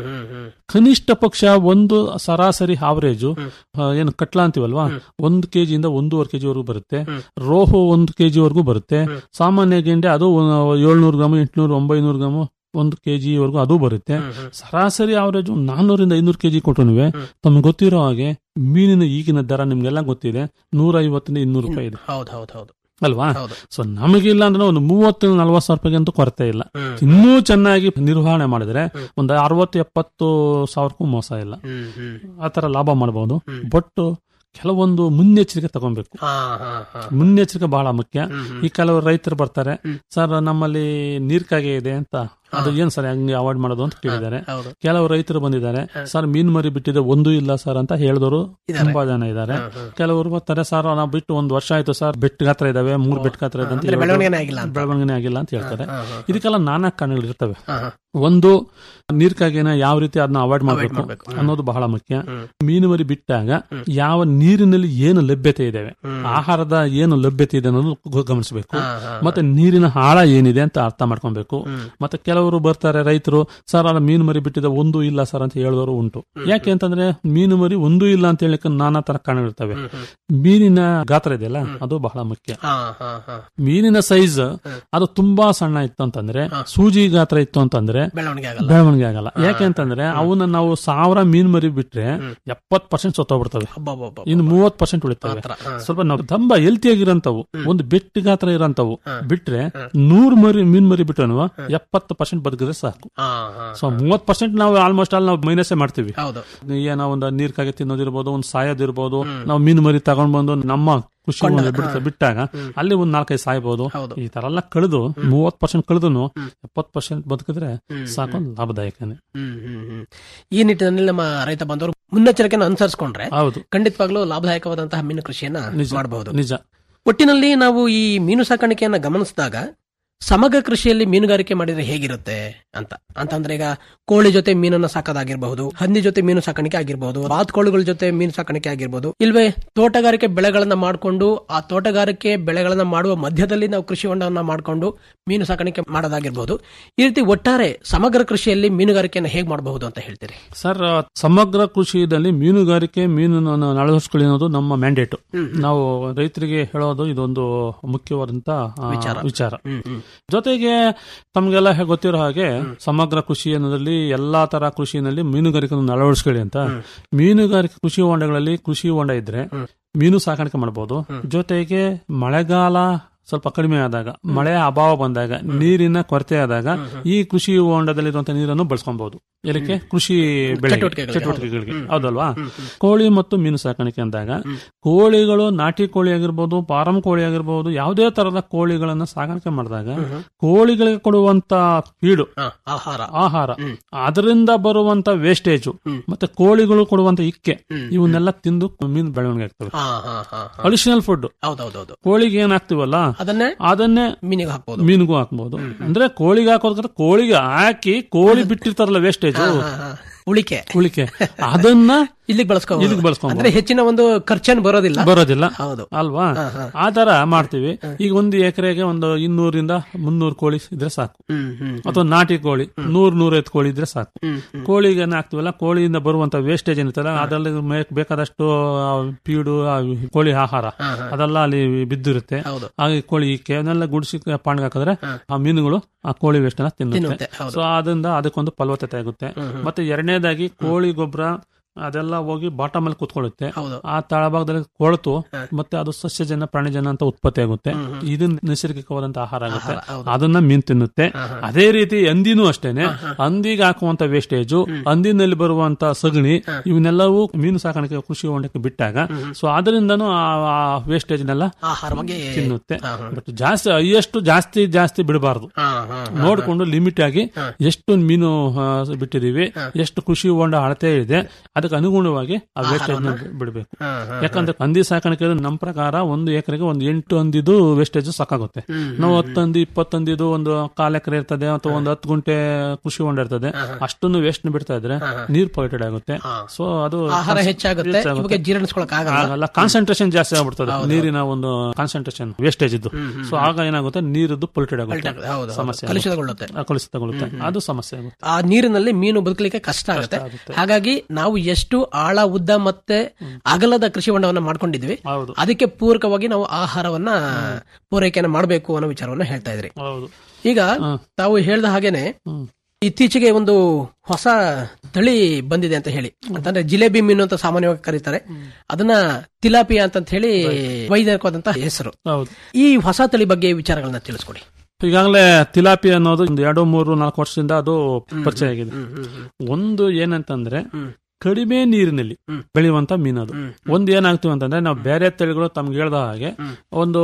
ಕನಿಷ್ಠ ಪಕ್ಷ ಒಂದು ಸರಾಸರಿ ಆವರೇಜು ಏನು ಕಟ್ಲಾ ಅಂತೀವಲ್ವಾ ಒಂದು ಕೆಜಿಯಿಂದ ಒಂದೂವರೆ ಕೆಜಿ ವರೆಗೂ ಬರುತ್ತೆ ರೋಹು ಒಂದು ಕೆಜಿ ವರೆಗೂ ಬರುತ್ತೆ ಸಾಮಾನ್ಯ ಗೆಂಡೆ ಅದು ಏಳ್ನೂರು ಗ್ರಾಮ್ ಎಂಟ್ನೂರು ಒಂಬೈನೂರು ಗ್ರಾಮ್ ಒಂದು ಕೆಜಿ ವರೆಗೂ ಅದು ಬರುತ್ತೆ ಸರಾಸರಿ ಆವರೇಜ್ ನಾನ್ನೂರಿಂದ ಐನೂರು ಕೆಜಿ ಕೊಟ್ಟರು ತಮ್ಗೆ ಗೊತ್ತಿರೋ ಹಾಗೆ ಮೀನಿನ ಈಗಿನ ದರ ನಿಮ್ಗೆಲ್ಲ ಗೊತ್ತಿದೆ ನೂರ ಐವತ್ತರಿಂದ ಇನ್ನೂರು ರೂಪಾಯಿ ಇದೆ ಹೌದು ಹೌದು ಹೌದು ಅಲ್ವಾ ಹೌದು. ಸೊ ನಮಗಿಲ್ಲ ಅಂದ್ರೆ ಒಂದು ಮೂವತ್ತು ನಲ್ವತ್ತು ಸಾವಿರ ರೂಪಾಯಿಗೆ ಅಂತೂ ಕೊರತೆ ಇಲ್ಲ ಇನ್ನೂ ಚೆನ್ನಾಗಿ ನಿರ್ವಹಣೆ ಮಾಡಿದ್ರೆ ಒಂದು ಅರವತ್ತು ಎಪ್ಪತ್ತು ಸಾವಿರಕ್ಕೂ ಮೋಸ ಇಲ್ಲ ಆತರ ಲಾಭ ಮಾಡಬಹುದು ಬಟ್ ಕೆಲವೊಂದು ಮುನ್ನೆಚ್ಚರಿಕೆ ತಗೊಬೇಕು ಹಾ ಹಾ ಹಾ ಮುನ್ನೆಚ್ಚರಿಕೆ ಬಹಳ ಮುಖ್ಯ ಈ ಕೆಲವರು ರೈತರು ಬರ್ತಾರೆ ಸರ್ ನಮ್ಮಲ್ಲಿ ನೀರ್ಕಾಗೆ ಇದೆ ಅಂತ ಅದು ಏನ್ ಸರ್ ಹಂಗೆ ಅವಾಯ್ಡ್ ಮಾಡೋದು ಅಂತ ಕೇಳಿದ್ದಾರೆ ಹೌದು. ಕೆಲವು ರೈತರು ಬಂದಿದ್ದಾರೆ ಸರ್ ಮೀನ್ ಮರಿ ಬಿಟ್ಟಿದೆ ಒಂದು ಇಲ್ಲ ಸರ್ ಅಂತ ಹೇಳಿದವರು ತುಂಬಾ ಜನ ಇದ್ದಾರೆ ಕೆಲವರು ಬರ್ತಾರೆ ಸರ್ ನಾವು ಬಿಟ್ಟು ಒಂದು ವರ್ಷ ಆಯ್ತು ಸರ್ ಬೆಟ್ಟ ಗಾತ್ರ ಇದಾವೆ ಮೂರ್ ಬೆಟ್ಟ ಗಾತ್ರ ಇದೆ ಅಂತ ಅಂದ್ರೆ ಹೇಳೋದು. ಬೆಳವಣಿಗೆನೇ ಆಗಿಲ್ಲ ಅಂತ. ಬೆಳವಣಿಗೆನೇ ಆಗಿಲ್ಲ ಅಂತ ಹೇಳ್ತಾರೆ ಹಾ, ಹಾ, ಇದಕ್ಕೆಲ್ಲ ನಾನಾ ಕಾರಣಗಳು ಇರ್ತವೆ ಒಂದು ನೀರ್ಕಾಗಿನ ಯಾವ ರೀತಿ ಅದನ್ನ ಅವಾಯ್ಡ್ ಮಾಡಬೇಕು ಮಾಡ್ಬೇಕು. ಅನ್ನೋದು ಬಹಳ ಮುಖ್ಯ ಮೀನು ಮರಿ ಬಿಟ್ಟಾಗ ಯಾವ ನೀರಿನಲ್ಲಿ ಏನು ಲಭ್ಯತೆ ಇದಾವೆ ಆಹಾರದ ಏನು ಲಭ್ಯತೆ ಇದೆ ಅನ್ನೋದು ಗೊ- ಗಮನಿಸಬೇಕು ಮತ್ತೆ ನೀರಿನ ಆಳ ಏನಿದೆ ಅಂತ ಅರ್ಥ ಮಾಡ್ಕೊಬೇಕು ಮತ್ತೆ ಕೆಲವರು ಬರ್ತಾರೆ ರೈತರು ಸರ್ ಅಲ್ಲ ಮೀನು ಮರಿ ಬಿಟ್ಟಿದೆ ಒಂದು ಇಲ್ಲ ಸರ್ ಅಂತ ಹೇಳಿದವರು ಉಂಟು ಯಾಕೆ ಅಂತಂದ್ರೆ ಮೀನು ಮರಿ ಒಂದು ಇಲ್ಲ ಅಂತ ಹೇಳಿಕ್ಕೆ ನಾನಾ ತರ ಕಾರಣಗಳಿರ್ತವೆ ಮೀನಿನ ಗಾತ್ರ ಇದೆಯಲ್ಲ ಅದು ಬಹಳ ಮುಖ್ಯ ಹಾ ಹಾ ಹಾ ಮೀನಿನ ಸೈಜ್ ಅದು ತುಂಬಾ ಸಣ್ಣ ಇತ್ತು ಅಂತಂದ್ರೆ ಸೂಜಿ ಗಾತ್ರ ಇತ್ತು ಅಂತಂದ್ರೆ ಬೆಳವಣಿಗೆ ಆಗಲ್ಲ ಬೆಳವಣಿಗೆ ಆಗಲ್ಲ ಯಾಕೆ ಅಂತಂದ್ರೆ ಅವನ್ನ ನಾವು ಸಾವಿರ ಮೀನ್ ಮರಿ ಬಿಟ್ರೆ ಎಪ್ಪತ್ ಪರ್ಸೆಂಟ್ ಸತ್ತೋಗ್ಬಿಡ್ತವೆ ಅಬ್ಬಬ್ಬಬ್ಬ. ಇನ್ನು ಮೂವತ್ ಪರ್ಸೆಂಟ್ ಉಳಿತವೆ ಸ್ವಲ್ಪ ನಾವು ತುಂಬಾ ಹೆಲ್ತಿ ಆಗಿರಂತವು ಒಂದು ಬೆಟ್ಟ ಗಾತ್ರ ಇರೋಂತವು ಬಿಟ್ರೆ ನೂರ್ ಮರಿ ಮೀನ್ ಮರಿ ಬಿಟ್ರು ಎಪ್ಪತ್ತು ಪರ್ಸೆಂಟ್ ಬದುಕಿದ್ರೆ ಸಾಕು ಹಾ ಹಾ ಸೊ ಮೂವತ್ ಪರ್ಸೆಂಟ್ ನಾವು ಆಲ್ಮೋಸ್ಟ್ ಆಲ್ ನಾವು ಮೈನಸ್ ಮಾಡ್ತೀವಿ ಹೌದು ಏನೋ ಒಂದು ನೀರ್ ಕಾಗೆ ತಿನ್ನೋದಿರ್ಬೋದು ಒಂದು ಸಾಯೋದಿರ್ಬೋದು ನಾವು ಮೀನು ಮರಿ ತಗೊಂಡ್ ಬಂದು ನಮ್ಮ ಖುಷಿ ಒಂದು ಬಿಡ್ತ- ಬಿಟ್ಟಾಗ ಅಲ್ಲಿ ಒಂದ್ ನಾಲ್ಕೈದು ಸಾಯ್ಬೋದು ಈ ತರ ಎಲ್ಲ ಕಳೆದು ಮೂವತ್ ಪರ್ಸೆಂಟ್ ಕಳೆದು ಎಪ್ಪತ್ ಪರ್ಸೆಂಟ್ ಬದುಕಿದ್ರೆ ಸಾಕು ಲಾಭದಾಯಕನೇ ಹ್ಮ್ ಹ್ಮ್ ಹ್ಮ್ ಈ ನಿಟ್ಟಿನಲ್ಲಿ ನಮ್ಮ ರೈತ ಬಾಂಧವರು ಮುನ್ನೆಚ್ಚರಿಕೆಯನ್ನು ಅನುಸರಿಸಿಕೊಂಡ್ರೆ ಹೌದು ಖಂಡಿತವಾಗ್ಲೂ ಲಾಭದಾಯಕವಾದಂತಹ ಮೀನು ಕೃಷಿಯನ್ನ ನಿಜ ಮಾಡಬಹುದು ನಿಜ ಒಟ್ಟಿನಲ್ಲಿ ನಾವು ಈ ಮೀನು ಸಾಕಾಣಿಕೆಯನ್ನ ಗಮನಿಸಿದಾಗ ಸಮಗ್ರ ಕೃಷಿಯಲ್ಲಿ ಮೀನುಗಾರಿಕೆ ಮಾಡಿದ್ರೆ ಹೇಗಿರುತ್ತೆ ಅಂತ ಅಂತಂದ್ರೆ ಈಗ ಕೋಳಿ ಜೊತೆ ಮೀನನ್ನ ಸಾಕೋದಾಗಿರ್ಬಹುದು ಹಂದಿ ಜೊತೆ ಮೀನು ಸಾಕಾಣಿಕೆ ಆಗಿರ್ಬಹುದು ಬಾತ್ಕೋಳಿಗಳ ಜೊತೆ ಮೀನು ಸಾಕಾಣಿಕೆ ಆಗಿರ್ಬಹುದು ಇಲ್ವೇ ತೋಟಗಾರಿಕೆ ಬೆಳೆಗಳನ್ನ ಮಾಡಿಕೊಂಡು ಆ ತೋಟಗಾರಿಕೆ ಬೆಳೆಗಳನ್ನ ಮಾಡುವ ಮಧ್ಯದಲ್ಲಿ ನಾವು ಕೃಷಿ ಹೊಂಡವನ್ನ ಮಾಡಿಕೊಂಡು ಮೀನು ಸಾಕಾಣಿಕೆ ಮಾಡೋದಾಗಿರ್ಬಹುದು ಈ ರೀತಿ ಒಟ್ಟಾರೆ ಸಮಗ್ರ ಕೃಷಿಯಲ್ಲಿ ಮೀನುಗಾರಿಕೆಯನ್ನು ಹೇಗೆ ಮಾಡಬಹುದು ಅಂತ ಹೇಳ್ತೀರಿ ಸರ್ ಸಮಗ್ರ ಕೃಷಿಯಲ್ಲಿ ಮೀನುಗಾರಿಕೆ ಮೀನನ್ನು ಅಳವಡಿಸ್ಕೊಳ್ಳಿ ಅನ್ನೋದು ನಮ್ಮ ಮ್ಯಾಂಡೇಟ್ ನಾವು ರೈತರಿಗೆ ಹೇಳೋದು ಇದೊಂದು ಮುಖ್ಯವಾದಂತ ಆ, ವಿಚಾರ. ವಿಚಾರ ಜೊತೆಗೆ ತಮ್ಗೆಲ್ಲ ಹೇ- ಗೊತ್ತಿರೋ ಹಾಗೆ ಸಮಗ್ರ ಕೃಷಿ ಅನ್ನೋದ್ರಲ್ಲಿ ಎಲ್ಲಾ ತರ ಕೃಷಿನಲ್ಲಿ ಮೀನುಗಾರಿಕೆಯನ್ನು ಅಳವಡಿಸ್ಕೊಳ್ಳಿ ಅಂತ ಮೀನುಗಾರಿಕೆ ಕೃಷಿ ಹೊಂಡಗಳಲ್ಲಿ ಕೃಷಿ ಹೊಂಡ ಇದ್ರೆ ಮೀನು ಸಾಕಾಣಿಕೆ ಮಾಡಬಹುದು ಜೊತೆಗೆ ಮಳೆಗಾಲ ಸ್ವಲ್ಪ ಕಡಿಮೆ ಆದಾಗ ಮಳೆ ಅಭಾವ ಬಂದಾಗ ನೀರಿನ ಕೊರತೆ ಆದಾಗ ಈ ಕೃಷಿ ಹೊಂಡದಲ್ಲಿರುವಂತಹ ನೀರನ್ನು ಬಳಸ್ಕೊಬಹುದು ಇದಕ್ಕೆ ಕೃಷಿ ಬೆಳೆ ಚಟುವಟಿಕೆಗಳಿಗೆ, ಚಟುವಟಿಕೆಗಳಿಗೆ ಹೌದಲ್ವಾ ಕೋಳಿ ಮತ್ತು ಮೀನು ಸಾಕಾಣಿಕೆ ಅಂದಾಗ ಕೋಳಿಗಳು ನಾಟಿ ಕೋಳಿ ಆಗಿರ್ಬೋದು ಫಾರಂ ಕೋಳಿ ಆಗಿರ್ಬೋದು ಯಾವುದೇ ತರದ ಕೋಳಿಗಳನ್ನ ಸಾಕಾಣಿಕೆ ಮಾಡಿದಾಗ ಕೋಳಿಗಳಿಗೆ ಕೊಡುವಂತ ಫೀಡು ಹ, ಆಹಾರ ಆಹಾರ ಅದರಿಂದ ಬರುವಂತ ವೇಸ್ಟೇಜ್ ಮತ್ತೆ ಕೋಳಿಗಳು ಕೊಡುವಂತ ಇಕ್ಕೆ ಇವನ್ನೆಲ್ಲ ತಿಂದು ಮೀನು ಬೆಳವಣಿಗೆ ಆಗ್ತವೆ ಹಾ ಹಾ ಹಾ ಹಾ. ಅಡಿಷನಲ್ ಫುಡ್ ಹೌದೌದೌದು ಕೋಳಿಗೆ ಏನ್ ಹಾಕ್ತಿವಲ್ಲ ಅದನ್ನೇ ಅದನ್ನೇ ಮೀನಿಗೆ ಹಾಕ್ಬೋದು ಮೀನಿಗೂ ಹಾಕ್ಬಹುದು ಅಂದ್ರೆ ಕೋಳಿಗೆ ಹಾಕೋದ್ರ ಕೋಳಿಗೆ ಹಾಕಿ ಕೋಳಿ ಬಿಟ್ಟಿರ್ತಾರಲ್ಲ ವೇಸ್ಟೇಜ್ ಹಾ, ಹಾ. ಉಳಿಕೆ ಉಳಿಕೆ ಅದನ್ನ ಇಲ್ಲಿಗೆ ಬಳಸ್ಕೊ ಇಲ್ಲಿಗೆ ಬಳಸ್ಕೊಬೋದು. ಅಂದ್ರೆ ಹೆಚ್ಚಿನ ಒಂದು ಖರ್ಚೇನು ಬರೋದಿಲ್ಲ ಬರೋದಿಲ್ಲ ಹೌದು ಅಲ್ವಾ ಆ ತರ ಮಾಡ್ತೀವಿ ಈಗ ಒಂದು ಎಕರೆಗೆ ಒಂದು ಇನ್ನೂರಿಂದ ಮುನ್ನೂರು ಕೋಳಿ ಇದ್ರೆ ಸಾಕು ಹ್ಮ್ ಹ್ಮ್ ಅಥವಾ ನಾಟಿ ಕೋಳಿ ನೂರ್ ನೂರೈವತ್ತು ಕೋಳಿ ಇದ್ರೆ ಸಾಕು ಕೋಳಿಗೆ ಏನ್ ಹಾಕ್ತಿವಲ್ಲ ಕೋಳಿಯಿಂದ ಬರುವಂತ ವೇಸ್ಟೇಜ್ ಏನಿರ್ತಲ್ಲ ಅದರಲ್ಲಿ ಮೇ- ಬೇಕಾದಷ್ಟು ಆ ಪೀಡು ಆ ಕೋಳಿ ಆಹಾರ ಅದೆಲ್ಲ ಅಲ್ಲಿ ಬಿದ್ದಿರುತ್ತೆ ಹೌದು. ಹಾಗೆ ಕೋಳಿ ಇಕ್ಕೆ ಅವನ್ನೆಲ್ಲ ಗುಡಿಸಿ ಪಾಣ್ಗೆ ಹಾಕಿದ್ರೆ ಆ ಮೀನುಗಳು ಆ ಕೋಳಿ ವೇಸ್ಟ್ ಅನ್ನ ತಿನ್ನುತ್ತೆ, ತಿನ್ನುತ್ತೆ ಹೌದು. ಸೊ ಅದರಿಂದ ಅದಕ್ಕೊಂದು ಫಲವತ್ತತೆ ಆಗುತ್ತೆ ಮತ್ತೆ ಎರಡನೇದಾಗಿ ಕೋಳಿ ಗೊಬ್ಬರ ಅದೆಲ್ಲ ಹೋಗಿ ಬಾಟಮ್ ಅಲ್ಲಿ ಕುತ್ಕೊಳ್ಳುತ್ತೆ ಹೌದು. ಆ ತಳಭಾಗದಲ್ಲಿ ಕೊಳತು ಮತ್ತೆ ಅದು ಸಸ್ಯಜನ್ಯ ಪ್ರಾಣಿಜನ್ಯ ಅಂತ ಉತ್ಪತ್ತಿ ಆಗುತ್ತೆ ಇದು ನೈಸರ್ಗಿಕವಾದಂತ ಆಹಾರ ಆಗುತ್ತೆ ಅದನ್ನ ಮೀನ್ ತಿನ್ನುತ್ತೆ ಅದೇ ರೀತಿ ಹಂದಿನೂ ಅಷ್ಟೇನೆ ಹಂದಿಗೆ ಹಾಕುವಂತ ವೇಸ್ಟೇಜು ಹಂದಿನಲ್ಲಿ ಬರುವಂತ ಸಗಣಿ ಇವನ್ನೆಲ್ಲವೂ ಮೀನು ಸಾಕಾಣಿಕೆ ಕೃಷಿ ಹೊಂಡಕ್ಕೆ ಬಿಟ್ಟಾಗ ಸೊ ಅದರಿಂದನೂ ಆ ವೇಸ್ಟೇಜ್ನೆಲ್ಲ ಆಹಾರವಾಗಿ ತಿನ್ನುತ್ತೆ ಬಟ್ ಜಾಸ್ತಿ ಹೈಯೆಸ್ಟ್ ಜಾಸ್ತಿ ಜಾಸ್ತಿ ಬಿಡಬಾರ್ದು ಹಾ ಹಾ ನೋಡ್ಕೊಂಡು ಲಿಮಿಟ್ ಆಗಿ ಎಷ್ಟು ಮೀನು ಆ, ಬಿಟ್ಟಿದೀವಿ ಎಷ್ಟು ಕೃಷಿ ಹೊಂಡ ಅಳತೆ ಇದೆ ಅದಕ್ಕೆ ಅನುಗುಣವಾಗಿ ಆ ವೇಸ್ಟೇಜ್ ಬಿಡಬೇಕು ಯಾಕಂದ್ರೆ ಹಂದಿ ಸಾಕಾಣಿಕೆ ನಮ್ಮ ಪ್ರಕಾರ ಒಂದು ಎಕರೆಗೆ ಒಂದು ಎಂಟು ಹಂದಿದು ವೇಸ್ಟೇಜ್ ಸಾಕಾಗುತ್ತೆ ನಾವು ಹತ್ತು ಹಂದಿ ಇಪ್ಪತ್ತು ಹಂದಿದು ಒಂದು ಕಾಲ್ ಎಕರೆ ಇರ್ತದೆ ಅಥವಾ ಒಂದು ಹತ್ತು ಗುಂಟೆ ಕೃಷಿ ಹೊಂಡ ಇರ್ತದೆ ಅಷ್ಟನ್ನು ವೇಸ್ಟ್ ಬಿಡ್ತಾ ಇದ್ರೆ ನೀರ್ ಪೊಲ್ಯೂಟೆಡ್ ಆಗುತ್ತೆ ಸೊ ಅದು ಆಹಾರ ಹೆಚ್ಚಾಗುತ್ತೆ ಇವಾಗ ಜೀರ್ಣಿಸ್ಕೊಳಕ್ ಆಗಲ್ಲ ಆಗಲ್ಲ ಕಾನ್ಸಂಟ್ರೇಷನ್ ಜಾಸ್ತಿ ಆಗ್ಬಿಡ್ತದೆ ನೀರಿನ ಒಂದು ಕಾನ್ಸಂಟ್ರೇಷನ್ ವೇಸ್ಟೇಜ್ ಇದ್ದು ಸೊ ಆಗ ಏನಾಗುತ್ತೆ ನೀರದ್ದು ಪೊಲ್ಯೂಟೆಡ್ ಆಗುತ್ತೆ ಆಗುತ್ತೆ, ಹೌದು, ಹೌದು. ಸಮಸ್ಯೆ ಕಲುಷಿತಗೊಳ್ಳುತ್ತೆ. ಆಗುತ್ತೆ. ಆ, ಕಲುಷಿತಗೊಳ್ಳುತ್ತೆ ಅದು ಸಮಸ್ಯೆ ಆಗುತ್ತೆ ಆ ನೀರಿನಲ್ಲಿ ಮೀನು ಬದುಕಲಿಕ್ಕೆ ಕಷ್ಟ ಆಗುತ್ತೆ ಹಾಗಾಗಿ ನಾವು ಎಷ್ಟು ಆಳ ಉದ್ದ ಮತ್ತೆ ಅಗಲದ ಕೃಷಿ ಹೊಂಡವನ್ನ ಮಾಡ್ಕೊಂಡಿದ್ವಿ ಹೌದು ಅದಕ್ಕೆ ಪೂರಕವಾಗಿ ನಾವು ಆಹಾರವನ್ನ ಪೂರೈಕೆಯನ್ನ ಮಾಡಬೇಕು ಅನ್ನೋ ವಿಚಾರವನ್ನ ಹೇಳ್ತಾ ಇದ್ರಿ ಹೌದು ಈಗ ತಾವು ಹೇಳ್ದ ಹಾಗೇನೆ ಇತ್ತೀಚೆಗೆ ಒಂದು ಹೊಸ ತಳಿ ಬಂದಿದೆ ಅಂತ ಹೇಳಿ ಅಂತಂದ್ರೆ ಜಿಲೇಬಿ ಮೀನು ಅಂತ ಸಾಮಾನ್ಯವಾಗಿ ಕರೀತಾರೆ ಅದನ್ನ ತಿಲಾಪಿಯಾ ಅಂತ ಹೇಳಿ ವೈಜ್ಞಾನಿಕವಾದಂತಹ ಹೆಸರು ಹೌದು ಈ ಹೊಸ ತಳಿ ಬಗ್ಗೆ ವಿಚಾರಗಳನ್ನ ತಿಳಿಸ್ಕೊಡಿ ಈಗಾಗಲೇ ತಿಲಾಪಿ ಅನ್ನೋದು ಒಂದು ಎರಡು ಮೂರು ನಾಲ್ಕು ವರ್ಷದಿಂದ ಅದು ಪರಿಚಯ ಆಗಿದೆ ಒಂದು ಏನಂತಂದ್ರೆ ಕಡಿಮೆ ನೀರಿನಲ್ಲಿ ಬೆಳೆಯುವಂತ ಮೀನದು ಒಂದ್ ಏನಾಗ್ತೀವಿ ಅಂತಂದ್ರೆ ನಾವು ಬೇರೆ ತಳಿಗಳು ತಮ್ಗೆ ಹೇಳ್ದ ಹಾಗೆ ಒಂದು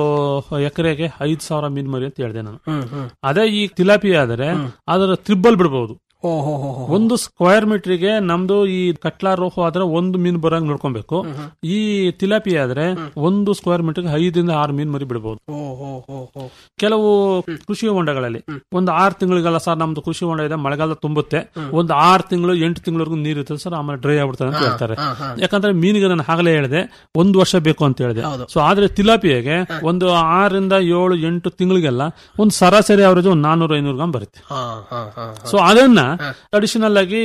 ಎಕರೆಗೆ ಐದ್ ಸಾವಿರ ಮೀನ್ ಮರಿ ಅಂತ ಹೇಳಿದೆ ನಾನು ಅದೇ ಈ ತಿಲಾಪಿ ಆದ್ರೆ ಅದರ ತ್ರಿಬ್ಬಲ್ ಬಿಡಬಹುದು ಓ ಹೋ ಹೋ ಹೋ ಒಂದು ಸ್ಕ್ವೇರ್ ಮೀಟರ್ಗೆ ನಮ್ದು ಈ ಕಟ್ಲಾ ರೋಹು ಆದ್ರೆ ಒಂದು ಮೀನು ಬರಂಗ್ ನೋಡ್ಕೊಬೇಕು ಈ ತಿಲಾಪಿ ಆದ್ರೆ ಒಂದು ಸ್ಕ್ವೇರ್ ಮೀಟರ್ಗೆ ಐದರಿಂದ ಆರು ಮೀನು ಮರಿ ಬಿಡಬಹುದು ಓ ಹೋ ಹೋ ಹೋ ಕೆಲವು ಕೃಷಿ ಹೊಂಡಗಳಲ್ಲಿ ಒಂದು ಆರು ತಿಂಗಳಿಗೆಲ್ಲ ಸರ್ ನಮ್ದು ಕೃಷಿ ಹೊಂಡ ಇದೆ ಮಳೆಗಾಲ ತುಂಬುತ್ತೆ ಒಂದು ಆರು ತಿಂಗಳು ಎಂಟು ತಿಂಗಳವರೆಗೂ ನೀರು ಇರ್ತದೆ ಸರ್ ಆಮೇಲೆ ಡ್ರೈ ಆಗ್ಬಿಡ್ತದೆ ಅಂತ ಹೇಳ್ತಾರೆ ಯಾಕಂದ್ರೆ ಮೀನಿಗೆ ನಾನು ಆಗಲೇ ಹೇಳಿದೆ ಒಂದು ವರ್ಷ ಬೇಕು ಅಂತ ಹೇಳಿದೆ ಸೊ ಆದ್ರೆ ತಿಲಾಪಿಯಾಗೆ ಒಂದು ಆರರಿಂದ ಏಳು ಎಂಟು ತಿಂಗಳಿಗೆಲ್ಲ ಒಂದು ಸರಾಸರಿ ಅವರೇಜ್ ಒಂದು ನಾನೂರು ಐನೂರು ಗ್ರಾಮ್ ಬರುತ್ತೆ ಹಾ ಹಾ ಹಾ ಸೊ ಅದನ್ನ ಅಡಿಷನಲ್ ಆಗಿ